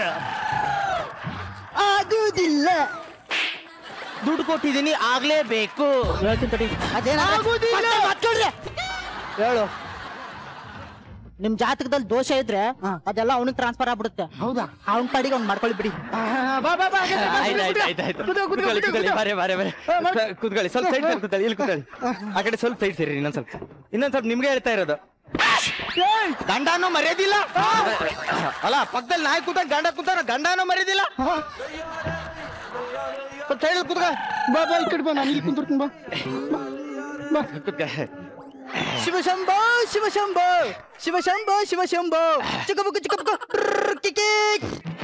ಆಗುದಿಲ್ಲ ದುಡ್ಡು ಕೊಟ್ಟಿದ್ದೀನಿ ಆಗ್ಲೇಬೇಕು ಅದೇನ ಆಗುದಿಲ್ಲ. ಹೇಳು ನಿಮ್ ಜಾತಕದಲ್ಲಿ ದೋಷ ಇದ್ರೆ ಅದೆಲ್ಲ ಅವನಿಗೆ ಟ್ರಾನ್ಸ್ಫರ್ ಆಗ್ಬಿಡುತ್ತೆ ಹೌದಾ ಅವನ್ ಪಾಡಿಗೆ ಅವ್ನ್ ಮಾಡ್ಕೊಳ್ಳಿ ಬಿಡಿ ಆ, ಬಾ ಬಾ ಬಾ ಕೂತ್ಕೊ, ಕೂತ್ಕೊ, ಕೂತ್ಕೊ, ಕೂತ್ಕೊ. ಕೂತ್ಕೊಳ್ಳಿ ಸ್ವಲ್ಪ ಸೈಡ್ ಕೂತ್ಕೊಳ್ಳಿ ಇಲ್ಲಿ ಕೂತ್ಕೊಳ್ಳಿ ಆ ಕಡೆ ಸ್ವಲ್ಪ ಸೈಡ್ ಸೇರಿ ಇನ್ನೊಂದ್ ಸ್ವಲ್ಪ ಇನ್ನೊಂದ್ ಸ್ವಲ್ಪ ನಿಮ್ಗೆ ಹೇಳ್ತಾ ಇರೋದು ಏಯ್! ಗಂಡನೂ ಮರ್ಯಾದಿಲ್ಲ ಅಲ್ಲ ಪಕ್ಕದಲ್ಲಿ ನಾಯಿ ಕೂತ ಗಂಡ ಕೂತಾನ ಗಂಡನೂ ಮರ್ಯಾದಿಲ್ಲ ಸ್ವಲ್ಪ ಸೈಡ್ ಕೂತ್ಕ ಬಾ ಬಾ ಈ ಕಡೆ ಬಾ ನಾನು ಇಲ್ಲಿ ಕುಂತಿರ್ತೀನಿ ಬಾ ಬಾ ಕೂತ್ಕ ಶಿವಶಂಭೋ ಶಿವಶಂಭೋ ಶಿವಶಂಭೋ ಶಿವಶಂಭೋ ಚಿಕ್ಕಬುಕ್ಕು ಚಿಕ್ಕಬುಕ್ಕು ಟ್ರರ್, ಕಿಕಿಕ್.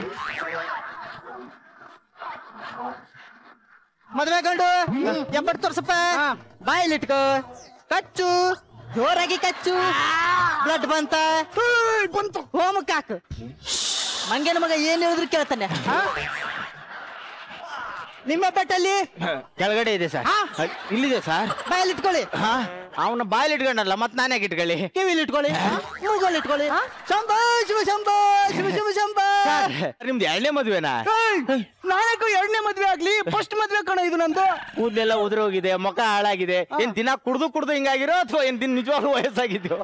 ಮದ್ವೆ ಗಂಡು ಎಪ್ಪತ್ತು ತೋರ್ಸಪ್ಪ ಬಾಯಲ್ಲಿಟ್ಕೋ ಕಚ್ಚು ಜೋರಾಗಿ ಕಚ್ಚು ಬ್ಲಡ್ ಬಂತ ಬಂತು ಹೋಮಕ್ಕೆ ಹಾಕು ಮಂಗೇನ ಮಗ ಏನ್ ಹೇಳಿದ್ರು ಕೇಳ್ತಾನೆ ನಿಮ್ಮ ಬೆಟ್ಟಲ್ಲಿ ಕೆಳಗಡೆ ಇದೆ ಸರ್ ಇಲ್ಲಿದೆ ಸರ್ ಬಾಯಲ್ಲಿ ಇಟ್ಕೊಳ್ಳಿ ಅವನ ಬಾಯಲ್ಲಿ ಇಟ್ಕೊಂಡಲ್ಲ ಮತ್ ನಾನೇ ಇಟ್ಕೊಳ್ಳಿ ಕಿವಿಲಿ ಇಟ್ಕೊಳ್ಳಿ ಮೂಗಲ್ಲಿ ಇಟ್ಕೊಳ್ಳಿ ಶಂಭ ಶಿವ ಶಂಭ ಶಿವ ಶಿವ ಶಂಭ ನಿಮ್ದು ಎರಡನೇ ಮದ್ವೆನಾ ನಾನಕ್ಕೂ ಎರಡನೇ ಮದ್ವೆ ಆಗ್ಲಿ ಫಸ್ಟ್ ಮದ್ವೆ ಕಣ ಇದು ನಂದು ಕೂದಲೆಲ್ಲ ಉದುರೋಗಿದೆ ಮುಖ ಹಾಳಾಗಿದೆ ಏನ್ ದಿನ ಕುಡ್ದು ಕುಡ್ದು ಹಿಂಗಾಗಿರೋ ಅಥವಾ ಏನ್ ದಿನ ನಿಜವಾಗ್ಲೂ ವಯಸ್ಸಾಗಿದ್ಯೋ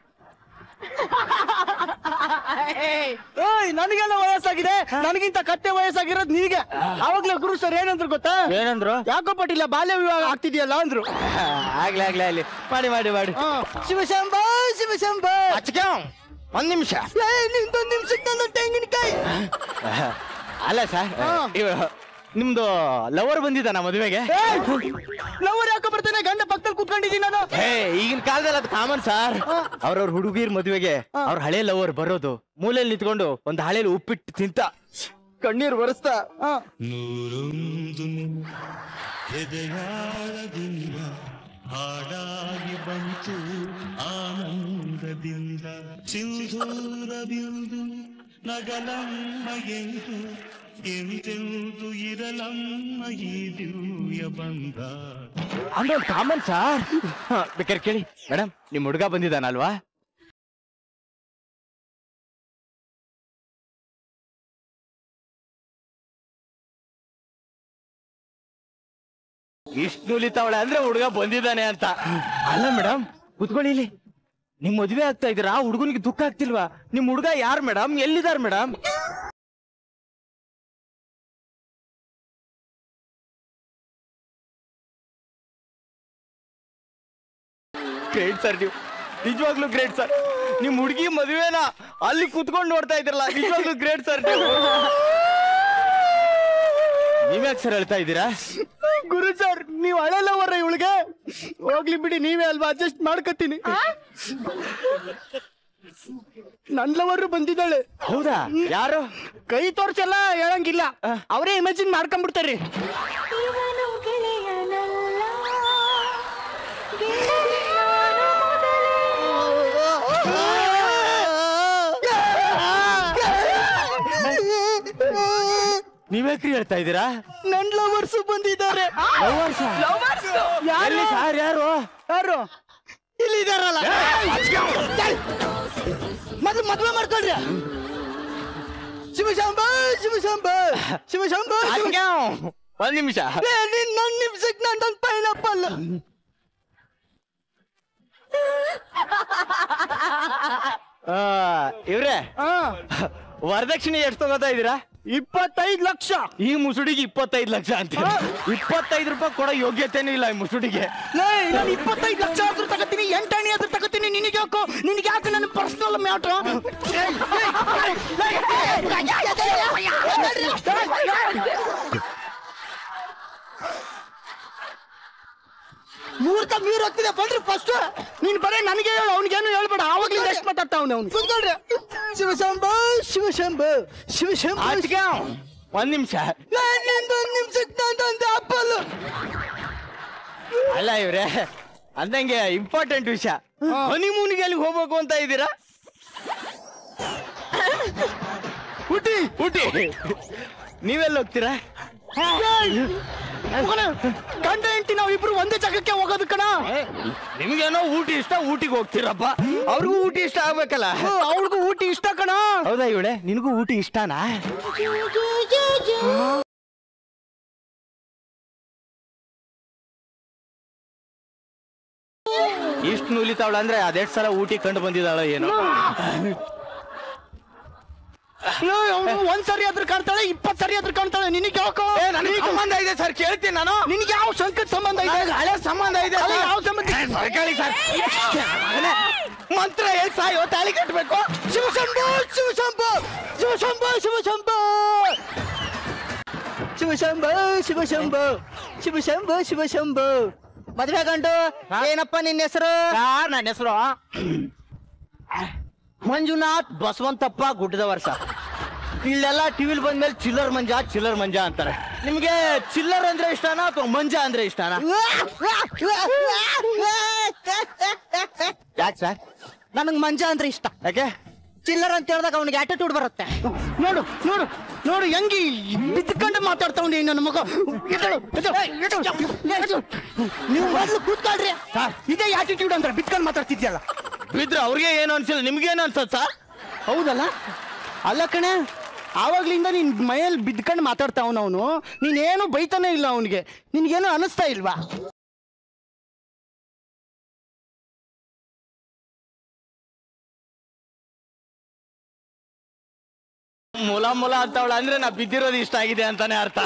ಏಯ್ ನನಗೆಲ್ಲ ವಯಸ್ಸಾಗಿದೆ ನನಗಿಂತ ಕತ್ತೆ ವಯಸ್ಸಾಗಿರೋದು ನೀಗೆ ಅವಾಗ್ಲೇ ಗುರು ಸರ್ ಏನಂದ್ರು ಗೊತ್ತಾ ಏನಂದ್ರು ಯಾಕೋ ಪಟ್ಟಿಲ್ಲ ಬಾಲ್ಯ ವಿವಾಹ ಆಗ್ತಿದ್ಯಲ್ಲ ಅಂದ್ರು ಆಗ್ಲಿ ಆಗ್ಲಿ ಆಗ್ಲಿ ಮಾಡಿ ಮಾಡಿ ಮಾಡಿ ಶಿವಶಂಭ ಶಿವಶಂಭ ಹಚ್ಕ ಒಂದ್ ನಿಮಿಷ ನಿಂದೊಂದ್ ನಿಮಿಷಕ್ಕೆ ನನ್ನ ತೆಂಗಿನಕಾಯಿ ಅಲ್ಲ ಸರ್ ನಿಮ್ದು ಲವರ್ ಬಂದಿದ್ದಾನ ಮದುವೆಗೆ ಲವರ್ ಯಾಕೋ ಬರ್ತಾನೆ ಗಂಡ ಪಕ್ಕದಲ್ಲಿ ಕುತ್ಕೊಂಡಿದ್ದೀನಿ ನಾನು ಏ ಈಗಿನ ಕಾಲದಲ್ಲಿ ಅದು ಕಾಮನ್ ಸರ್ ಅವ್ರವ್ರ ಹುಡುಗಿರ್ ಮದುವೆಗೆ ಅವ್ರ ಹಳೆ ಲವರ್ ಬರೋದು ಮೂಲೆಯಲ್ಲಿ ನಿಂತ್ಕೊಂಡು ಒಂದ್ ಹಳೆಲಿ ಉಪ್ಪಿಟ್ಟು ತಿಂತ ಕಣ್ಣೀರ್ ಬರಸ್ತಾ ಹಾಡಾಗಿ ಬಂತು ಆನಂದದಿಂದ ಸಿಂಧೂರ ಬಿಂದು ನಗಲಮ್ಮ ಎಂದು ಎಂತೆಂದು ಇರಲಮ್ಮ ಈ ದಿವ್ಯ ಬಂದ ಅಂದ್ರೆ ಒಂದು ಕಾಮನ್ ಸರ್ ಬೇಕಾದ್ರೆ ಕೇಳಿ ಮೇಡಮ್ ನಿಮ್ ಹುಡುಗ ಬಂದಿದ್ದಾನಲ್ವಾ ಇಷ್ಟು ನುಲಿತಾವಳೆ ಅಂದ್ರೆ ಹುಡುಗ ಬಂದಿದ್ದಾನೆ ಅಂತ ಅಲ್ಲ ಮೇಡಮ್ ಕುತ್ಕೊಳ್ಳಿ ಇಲ್ಲಿ ನಿಮ್ ಮದ್ವೆ ಆಗ್ತಾ ಇದ್ದೀರಾ ಆ ಹುಡುಗನಿಗೆ ದುಃಖ ಆಗ್ತಿಲ್ವಾ ನಿಮ್ ಹುಡುಗ ಯಾರು ಮೇಡಮ್ ಎಲ್ಲಿದ್ದಾರೆ ಮೇಡಮ್ ಗ್ರೇಟ್ ಸರ್ ನೀವು ನಿಜವಾಗ್ಲೂ ಗ್ರೇಟ್ ಸರ್ ನಿಮ್ ಹುಡುಗಿ ಮದುವೆನ ಅಲ್ಲಿ ಕುತ್ಕೊಂಡು ನೋಡ್ತಾ ಇದ್ರಲ್ಲ ನಿಜವಾಗ್ಲೂ ಗ್ರೇಟ್ ಸರ್ ನೀವು ನೀವ್ಯಾಕೆ ಸರ್ ಹೇಳ್ತಾ ಇದ್ದೀರಾ ಗುರು ಸರ್ ನೀವು ಹಳೆ ಲವರ್ ಇವಳಿಗೆ ಹೋಗ್ಲಿ ಬಿಡಿ ನೀವೇ ಅಲ್ವಾ ಅಡ್ಜಸ್ಟ್ ಮಾಡ್ಕೊತೀನಿ ನನ್ ಲವರ್ ಬಂದಿದ್ದಾಳೆ ಹೌದಾ ಯಾರು ಕೈ ತೋರ್ಸೆಲ್ಲ ಹೇಳಂಗಿಲ್ಲ ಅವರೇ ಇಮ್ಯಾಜಿನ್ ಮಾಡ್ಕೊಂಡ್ಬಿಡ್ತಾರ್ರಿ ಇವನು ಗೆಳೆಯನಲ್ಲ ಗೆಳತಿ ನಾನು ನೀವ್ಯಾಕ್ರಿ ಹೇಳ್ತಾ ಇದ್ದೀರಾ ನನ್ ಲವರ್ಸ್ ಬಂದಿದ್ದಾರೆ ಎಲ್ಲಿ ಸರ್ ಯಾರು ಯಾರು ಇಲ್ಲಿ ಇದಾರಲ್ಲ ಮೊದ್ಲು ಮದ್ವೆ ಮಾಡ್ಕೊಳ್ರಿ ಶಿವಶಂಭ ಶಿವಶಂಭ ಶಿವಶಂಭ ಒಂದ್ ನಿಮಿಷ ನನ್ ನಿಮಿಷಕ್ಕೆ ನಾನು ಪೈನಾಪಲ್ ಆ, ಇವ್ರೆ ವರದಕ್ಷಿಣೆ ಎಷ್ಟು ತಗೋತಾ ಇದ್ದೀರಾ ಇಪ್ಪತ್ತೈದು ಲಕ್ಷ ಈ ಮುಸುಡಿಗೆ ಇಪ್ಪತ್ತೈದು ಲಕ್ಷ ಅಂತ ಇಪ್ಪತ್ತೈದು ರೂಪಾಯಿ ಕೊಡೋ ಯೋಗ್ಯತೆನೂ ಇಲ್ಲ ಈ ಮುಸುಡಿಗೆ ನಾನು ಇಪ್ಪತ್ತೈದು ಲಕ್ಷ ಆದ್ರೂ ತಗೋತೀನಿ ಎಂಟಣಿ ಆದ್ರೂ ತಗೋತೀನಿ ನಿನಗೆ ಯಾಕೋ ನಿನಗೆ ಯಾಕೆ ನನ್ನ ಪರ್ಸನಲ್ ಮ್ಯಾಟ್ರ್ ಮುಹೂರ್ತ ಮೀರ್ ಹೋಗ್ತಿದೆ ಬನ್ರಿ ಫಸ್ಟ್ ನೀನ್ ಬರೇ ನನಗೆ ಹೇಳು ಅವ್ನಿಗೇನು ಹೇಳ್ಬೇಡ ಆವಾಗ್ಲಿಂದ ಎಷ್ಟು ಮಾತಾಡ್ತಾ ಅವ್ನು ಅವ್ನು ಕುತ್ಕೊಳ್ರಿ ಶಿವಶಂಭ ಶಿವಶಂಭ ಶಿವಶಂಭ ಆಚ್ಕೆ ಒಂದ್ ನಿಮಿಷ ನಿಂದೊಂದು ನಿಮಿಷಕ್ಕೆ ನಂದೊಂದು ಅಪ್ಪಲ್ ಅಲ್ಲ ಇವ್ರೆ ಅಂದಂಗೆ ಇಂಪಾರ್ಟೆಂಟ್ ವಿಷಯ ಹನಿಮೂನಿಗೆ ಎಲ್ಲಿಗೆ ಹೋಗ್ಬೇಕು ಅಂತ ಇದ್ದೀರಾ ಊಟಿ ಊಟಿ ನೀವೆಲ್ಲ ಹೋಗ್ತೀರಾ ಗಂಡ ಹೆಂಡತಿ ನಾವಿಬ್ರು ಒಂದೇ ಜಾಗಕ್ಕೆ ಹೋಗೋದು ಕಣ ನಿಮ್ಗೇನೋ ಊಟಿ ಇಷ್ಟ ಊಟಿಗೆ ಹೋಗ್ತೀರಪ್ಪ ಅವ್ರಿಗೂ ಊಟಿ ಇಷ್ಟ ಆಗ್ಬೇಕಲ್ಲ ಅವ್ಳಿಗೂ ಊಟಿ ಇಷ್ಟ ಕಣ ಹೌದಾ ಇವಳೆ ನಿನಗೂ ಊಟಿ ಇಷ್ಟನಾ ಇಷ್ಟು ನೂಲಿತಾವಳ ಅಂದ್ರೆ ಅದೆಷ್ಟು ಸಲ ಊಟಿ ಕಂಡು ಬಂದಿದ್ದಾಳೋ ಏನೋ ಒಂದ್ ಸರಿ ಆದ್ರೂ ಕಾಣ್ತಾಳೆ ಇಪ್ಪತ್ ಸರಿ ಆದ್ರೂ ಕಾಣ್ತಾಳೆ ನಿನಗೆ ಯಾಕೋ ನನಗೆ ಸಂಬಂಧ ಇದೆ ಸರ್ ಕೇಳ್ತೀನಿ ನಾನು ನಿನಗೆ ಯಾವ ಶಂಕದ ಸಂಬಂಧ ಇದೆ ನನಗೆ ಹಳೆ ಸಂಬಂಧ ಇದೆ ಅಲ್ಲ, ಸರ್. ಯಾವ ಸಂಬಂಧ ಏ, ಸರ್ಕಾರಿ ಸರ್ ಮಗನೇ, ಮಂತ್ರ ಹೇಳಿ ಸಾಯೋ ತಾಳಿ ಕಟ್ಟಬೇಕು ಶಿವಶಂಭು ಶಿವಶಂಭು ಶಿವಶಂಭು ಶಿವಶಂಭು ಶಿವಶಂಭು ಶಿವಶಂಭು ಶಿವಶಂಭು ಶಿವಶಂಭು ಮದ್ವೆ ಗಂಡು ಏನಪ್ಪ ನಿನ್ನ ಹೆಸರು ಸರ್ ನನ್ನ ಹೆಸರು ಮಂಜುನಾಥ್ ಬಸವಂತಪ್ಪ ಗುಡ್ಡದ ವರ್ಷ ಇಲ್ಲೆಲ್ಲ ಟಿವಿಲ್ ಬಂದ್ಮೇಲೆ ಚಿಲ್ಲರ್ ಮಂಜ ಚಿಲ್ಲರ್ ಮಂಜ ಅಂತಾರೆ ನಿಮ್ಗೆ ಚಿಲ್ಲರ್ ಅಂದ್ರೆ ಇಷ್ಟನಾ ಅಥವಾ ಮಂಜ ಅಂದ್ರೆ ಇಷ್ಟನಾ ಯಾಕೆ ಸರ್ ನನಗ್ ಮಂಜ ಅಂದ್ರೆ ಇಷ್ಟ ಯಾಕೆ ಚಿಲ್ಲರ್ ಅಂತ ಹೇಳಿದಾಗ ಅವನಿಗೆ ಆಟಿಟ್ಯೂಡ್ ಬರುತ್ತೆ ನೋಡು ನೋಡು ನೋಡು ಹೆಂಗಿ ಬಿದ್ದುಕೊಂಡು ಮಾತಾಡ್ತಾವ್ನಿ ನನ್ನ ಮಗ ಎದ್ದೇಳು, ಎದ್ದೇಳು, ಎದ್ದೇಳು, ಎದ್ದೇಳು. ನೀವು ಮೊದಲು ಕೂತ್ಕೊಳ್ರಿ ಇದೇ ಆಟಿಟ್ಯೂಡ್ ಅಂದ್ರೆ ಬಿದ್ಕೊಂಡು ಮಾತಾಡ್ತಿದ್ಯಲ್ಲ ಬಿದ್ರೆ ಅವ್ರಿಗೆ ಏನು ಅನ್ಸಿಲ್ಲ ನಿಮ್ಗೇನು ಅನ್ಸತ್ ಸರ್ ಹೌದಲ್ಲ ಅಲ್ಲ ಕಣೆ ಆವಾಗ್ಲಿಂದ ನೀನ್ ಮೈಯಲ್ಲಿ ಬಿದ್ಕೊಂಡು ಮಾತಾಡ್ತಾವನ ಅವನು ನೀನೇನು ಬೈತಾನೆ ಇಲ್ಲ ಅವನಿಗೆ ನಿನ್ಗೇನು ಅನಿಸ್ತಾ ಇಲ್ವಾ ಮುಲ ಮುಲ ಅಂತವಳ ಅಂದ್ರೆ ನಾ ಬಿದ್ದಿರೋದು ಇಷ್ಟ ಆಗಿದೆ ಅಂತಾನೆ ಅರ್ಥ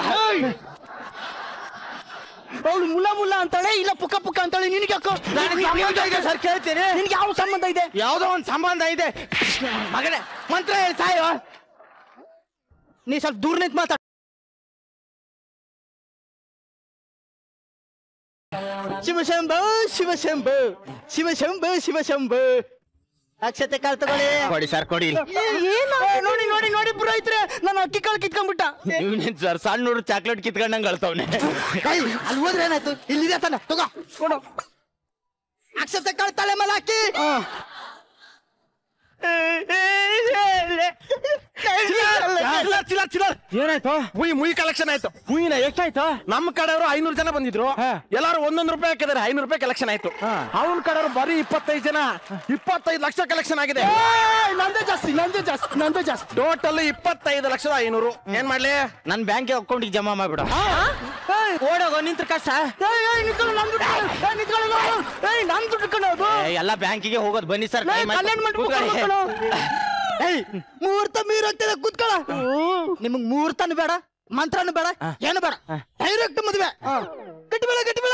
ಅವಳು ಮುಲ ಮುಲ ಅಂತಾಳೆ ಇಲ್ಲ ಪುಕ್ಕ ಪುಕ್ಕ ಅಂತಾಳೆ ನಿನಗೆ ಯಾಕೋ ಸಂಬಂಧ ಇದೆ ಸರ್ ಕೇಳ್ತೀನಿ ನಿನ್ಗೆ ಯಾವ ಸಂಬಂಧ ಇದೆ ಯಾವ್ದೋ ಒಂದು ಸಂಬಂಧ ಇದೆ ಮಗನೇ ಮಂತ್ರ ಹೇಳಿ ಸಾಯೋ ನೀ ಸ್ವಲ್ಪ ದೂರ ನಿಂತು ಮಾತಾಡ ಶಿವಶಂಭ ಶಿವಶಂಭ ಶಿವಶಂಭ ಶಿವಶಂಭ ಅಕ್ಷತೆ ಕಾಲ್ ತಗೊಳ್ಳಿ ಕೊಡಿ ಸರ್ ಕೊಡಿ ನೋಡಿ ನೋಡಿ ನೋಡಿ ಪುರೋಹಿತ್ರೆ ನಾನು ಅಕ್ಕಿ ಕಾಳು ಕಿತ್ಕೊಂಡ್ಬಿಟ್ಟ ಸರ್ ಸಣ್ಣ ಹುಡುಗ ಚಾಕ್ಲೇಟ್ ಕಿತ್ಕೊಂಡಂಗ್ ಅಳ್ತವ್ನೆ ಅಲ್ಲಿ ಹೋದ್ರೆ ಏನಾಯ್ತು ಇಲ್ಲಿದೆ ತಾನೆ ತಗೋ ಕೊಡು ಅಕ್ಷತೆ ಕಾಳು ತಲೆ ಮೇಲೆ ಹಾಕಿ ಏನಾಯ್ತು ಮುಯ್ ಮುಯ್ ಕಲೆಕ್ಷನ್ ಆಯ್ತು ಮುಯ್ನ ಎಷ್ಟಾಯ್ತು ನಮ್ಮ ಕಡೆಯವರು ಐನೂರು ಜನ ಬಂದಿದ್ರು ಎಲ್ಲಾರು ಒಂದೊಂದು ರೂಪಾಯಿ ಹಾಕಿದಾರೆ ಐನೂರು ರೂಪಾಯಿ ಕಲೆಕ್ಷನ್ ಆಯ್ತು ಅವನ ಕಡೆಯವರು ಬರೀ ಇಪ್ಪತ್ತೈದು ಜನ ಇಪ್ಪತ್ತೈದು ಲಕ್ಷ ಕಲೆಕ್ಷನ್ ಆಗಿದೆ ನಂದೇ ಜಾಸ್ತಿ ನಂದೇ ಜಾಸ್ತಿ ನಂದೇ ಜಾಸ್ತಿ ಟೋಟಲ್ ಇಪ್ಪತ್ತೈದು ಲಕ್ಷದ ಐನೂರು ಏನ್ ಮಾಡ್ಲಿ ನನ್ ಬ್ಯಾಂಕ್ ಅಕೌಂಟಿಗೆ ಜಮಾ ಮಾಡ್ಬಿಡ ಓಡೋಗೋ ನಿಂತ್ರ ಕಷ್ಟ ನನ್ ದುಡ್ಡು ಕಣೋದು ಎಲ್ಲ ಬ್ಯಾಂಕಿಗೆ ಹೋಗೋದು ಬನ್ನಿ ಸರ್ ಕಲ್ಯಾಣ ಮುಹೂರ್ತ ಮೀರೋಗ್ತದೆ ಕೂತ್ಕೊಳ್ಳ ನಿಮಗ್ ಮುಹೂರ್ತನು ಬೇಡ ಮಂತ್ರನು ಬೇಡ ಏನು ಬೇಡ ಡೈರೆಕ್ಟ್ ಮದುವೆ ಕಟ್ಟಿಬೇಡ ಕಟ್ಟಿಬೇಡ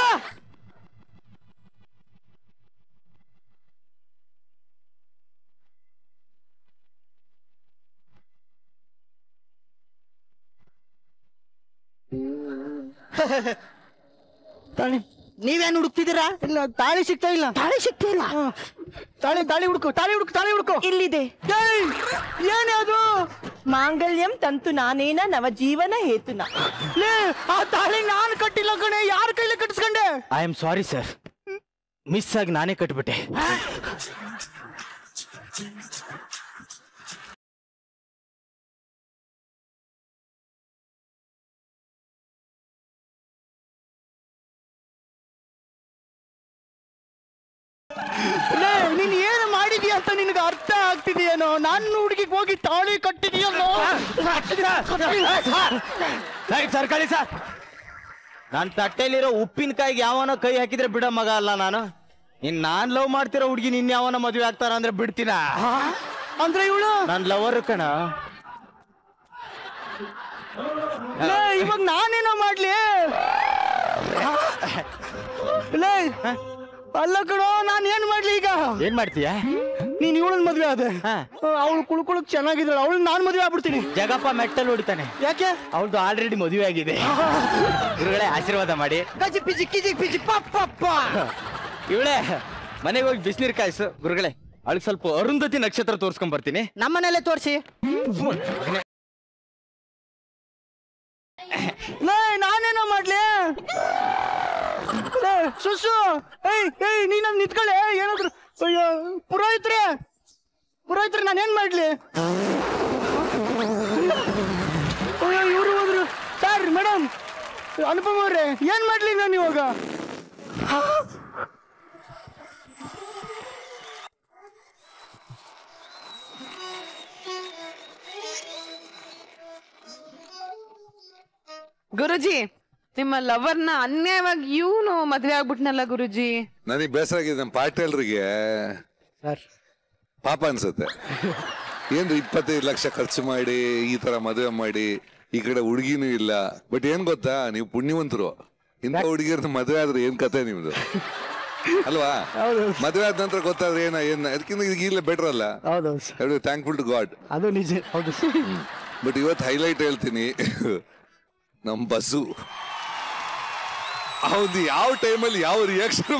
ತಾಳಿ ನೀವೇನು ಹುಡುಕ್ತಿದ್ದೀರಾ ಇಲ್ಲ ತಾಳಿ ಸಿಗ್ತಾ ಇಲ್ಲ ತಾಳಿ ಸಿಗ್ತಾ ಇಲ್ಲ ತಾಳಿ ತಾಳಿ ಹುಡುಕು ತಾಳಿ ಹುಡುಕು ತಾಳಿ ಹುಡುಕು ಇಲ್ಲಿದೆ ಏನೇ ಅದು ಮಾಂಗಲ್ಯಂ ತಂತು ನಾನೇನ ನವ ಜೀವನ ಹೇತುನ ಲೇ ಆ ತಾಳಿ ನಾನು ಕಟ್ಟಿಲ್ಲ ಕಣೆ ಯಾರ ಕೈಲಿ ಕಟ್ಟಿಸ್ಕೊಂಡೆ I am sorry sir miss ಆಗಿ ನಾನೇ ಕಟ್ಬಿಟ್ಟೆ ಲೇ ನೀನ್ ಏನು ಮಾಡಿದೀಯ ಅಂತ ನಿನಗೆ ಅರ್ಥ ಆಗ್ತಿದೆಯೇನೋ ನನ್ನ ಹುಡುಗಿಗೆ ಹೋಗಿ ತಾಳಿ ಕಟ್ಟಿದೀಯಲ್ಲೋ ಸರ್ ಕಳಿ ಸರ್ ನನ್ನ ತಟ್ಟೆಲಿರೋ ಉಪ್ಪಿನಕಾಯಿಗೆ ಯಾವನೋ ಕೈ ಹಾಕಿದ್ರೆ ಬಿಡೋ ಮಗ ಅಲ್ಲ ನಾನು ಇನ್ ನಾನ್ ಲವ್ ಮಾಡ್ತಿರೋ ಹುಡುಗಿ ನಿನ್ ಯಾವನ ಮದ್ವೆ ಆಗ್ತಾರ ಅಂದ್ರೆ ಬಿಡ್ತೀನ ಅಂದ್ರೆ ಇವಳು ನನ್ ಲವರ್ ಕಣ ಲೇ ಇವಾಗ ನಾನೇನೋ ಮಾಡ್ಲಿ ಲೇ ಅಲ್ಲ ಕಣೋ ನಾನ್ ಏನ್ ಮಾಡ್ಲಿ ಈಗ ಏನ್ ಮಾಡ್ತೀಯ ನೀನ್ ಇವಳನ್ ಮದ್ವೆ ಆದೆ ಅವಳು ಕುಳ್ಕೊಳಕ್ ಚೆನ್ನಾಗಿದ್ದಾಳೆ ಅವಳು ನಾನ್ ಮದ್ವೆ ಆಗ್ಬಿಡ್ತೀನಿ ಜಗಪ್ಪ ಮೆಟ್ಟಲ್ ಹೊಡಿತಾನೆ ಯಾಕೆ ಅವಳ್ದು ಆಲ್ರೆಡಿ ಮದುವೆ ಆಗಿದೆ ಗುರುಗಳೇ ಆಶೀರ್ವಾದ ಮಾಡಿ ಗಜಿ ಪಿಜಿ ಕಿಜಿ ಪಿಜಿ ಪಪ್ಪ ಇವಳೆ ಮನೆಗೆ ಹೋಗಿ ಬಿಸಿನೀರ್ ಕಾಯಿಸು ಗುರುಗಳೇ ಅವಳಿಗೆ ಸ್ವಲ್ಪ ಅರುಂಧತಿ ನಕ್ಷತ್ರ ತೋರ್ಸ್ಕೊಂಡ್ ಬರ್ತೀನಿ ನಮ್ಮನೆಲ್ಲೇ ತೋರ್ಸಿ ಲೇ ನಾನೇನೋ ಮಾಡ್ಲಿ ಲೇ, ಸುಸು ಏಯ್ ಏಯ್ ನೀನ ನಿಂತ್ಕೊಳ್ಳೆ ಏನಾದ್ರು ಅಯ್ಯೋ ಪುರೋಹಿತ್ರೆ ಪುರೋಹಿತ್ರೆ ನಾನೇನ್ ಮಾಡ್ಲಿ ಅಯ್ಯೋ ಇವ್ರು ಹೋದ್ರು ಸರ್ ಮೇಡಮ್ ಅನುಪಮ ಅವ್ರೆ ಏನ್ ಮಾಡ್ಲಿ ನಾನು ಇವಾಗ ಗುರುಜಿ ನಿಮ್ಮ ಲವರ್ನ ಅನ್ಯಾಯವಾಗಿ ಇವನು ಮದ್ವೆ ಆಗ್ಬಿಟ್ನಲ್ಲ ಗುರುಜಿ ನನಗೆ ಬೇಸರ ಆಗಿದೆ ನಮ್ಮ ಪಾಟೀಲ್ರಿಗೆ ಪಾಪ ಅನ್ಸುತ್ತೆ ಏನ್ರಿ ಇಪ್ಪತ್ತೈದು ಲಕ್ಷ ಖರ್ಚು ಮಾಡಿ ಈ ತರ ಮದುವೆ ಮಾಡಿ ಈ ಕಡೆ ಹುಡುಗಿನೂ ಇಲ್ಲ ಬಟ್ ಏನ್ ಗೊತ್ತಾ ನೀವು ಪುಣ್ಯವಂತರು ಇಂಥ ಹುಡುಗಿಯರ್ನ ಮದುವೆ ಆದ್ರೆ ಏನ್ ಕತೆ ನಿಮ್ದು ಅಲ್ವಾ ಮದುವೆ ಆದ ನಂತರ ಗೊತ್ತಾದ್ರೆ ಏನ ಏನ್ ಅದಕ್ಕಿಂತ ಈಗ ಇಲ್ಲೇ ಬೆಟರ್ ಅಲ್ಲ ಹೌದೌದು ಥ್ಯಾಂಕ್ಫುಲ್ ಟು ಗಾಡ್ ಅದು ನಿಜ ಹೌದು ಬಟ್ ಇವತ್ತು ಹೈಲೈಟ್ ಹೇಳ್ತೀನಿ ನಮ್ ಬಸ್ಸು ಹೌದು ಯಾವ ಟೈಮಲ್ಲಿ ಯಾವ ರಿಯಾಕ್ಷನ್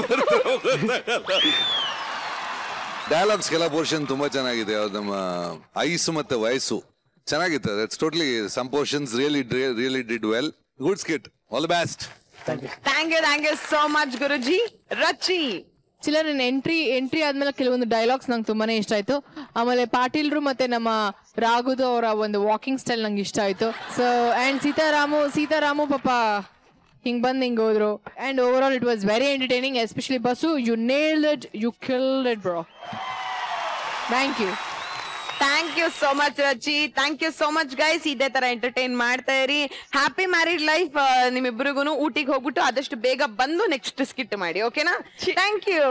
ಡಯಲಾಗ್ಸ್ ಕೆಲ ಪೋರ್ಷನ್ ತುಂಬಾ ಚೆನ್ನಾಗಿದೆ ಯಾವ್ದು ನಮ್ಮ ಐಸು ಮತ್ತೆ ವಯಸ್ಸು ಚೆನ್ನಾಗಿತ್ತು that's totally some portions really really did well good skit all best thank you thank you so much Guruji ರಚಿ ಚಿಲ್ಲರ್ ಎಂಟ್ರಿ ಎಂಟ್ರಿ ಆದ್ಮೇಲೆ ಕೆಲವೊಂದು ಡೈಲಾಗ್ಸ್ ನಂಗೆ ತುಂಬಾನೇ ಇಷ್ಟ ಆಯ್ತು ಆಮೇಲೆ ಪಾಟೀಲ್ರು ಮತ್ತೆ ನಮ್ಮ ರಾಘುದು ಅವರ ಒಂದು ವಾಕಿಂಗ್ ಸ್ಟೈಲ್ ನಂಗೆ ಇಷ್ಟ ಆಯ್ತು ಸೊ ಅಂಡ್ ಸೀತಾರಾಮು ಸೀತಾರಾಮು ಪಾಪ ಹಿಂಗ್ ಬಂದ್ ಹಿಂಗ್ ಹೋದ್ರು and over all it was very entertaining especially Basu you nailed it you killed it bro thank you thank you so much Rachi thank you so much guys ಇದೇ ತರ ಎಂಟರ್ಟೈನ್ ಮಾಡ್ತಾ ಇರಿ ಹ್ಯಾಪಿ ಮ್ಯಾರಿಡ್ ಲೈಫ್ ನಿಮ್ಮಿಬ್ಬರಿಗೂ ಊಟಿಗೆ ಹೋಗ್ಬಿಟ್ಟು ಆದಷ್ಟು ಬೇಗ ಬಂದು ನೆಕ್ಸ್ಟ್ ಸ್ಕಿಟ್ ಮಾಡಿ ಓಕೆನಾ ಥ್ಯಾಂಕ್ ಯು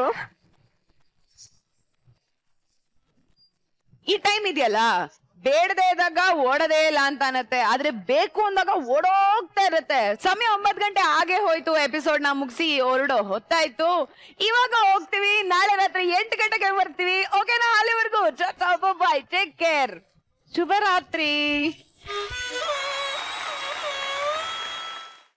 ಈ ಟೈಮ್ ಇದೆಯಲ್ಲ ಬೇಡದೇ ಇದ್ದಾಗ ಓಡದೇ ಇಲ್ಲ ಅಂತ ಅನ್ನತ್ತೆ ಆದ್ರೆ ಬೇಕು ಅಂದಾಗ ಓಡೋಗ್ತಾ ಇರತ್ತೆ ಸಮಯ ಒಂಬತ್ ಗಂಟೆ ಹಾಗೆ ಹೋಯ್ತು ಎಪಿಸೋಡ್ ನ ಮುಗಿಸಿ ಹೊರಡೋ ಹೊತ್ತಾಯ್ತು ಇವಾಗ ಹೋಗ್ತೀವಿ ನಾಳೆ ರಾತ್ರಿ ಎಂಟು ಗಂಟೆಗೆ ಬರ್ತೀವಿ ಓಕೆನಾ ಅಲ್ಲಿವರೆಗೂ ಬಾಯ್ ಟೇಕ್ ಕೇರ್ ಶುಭರಾತ್ರಿ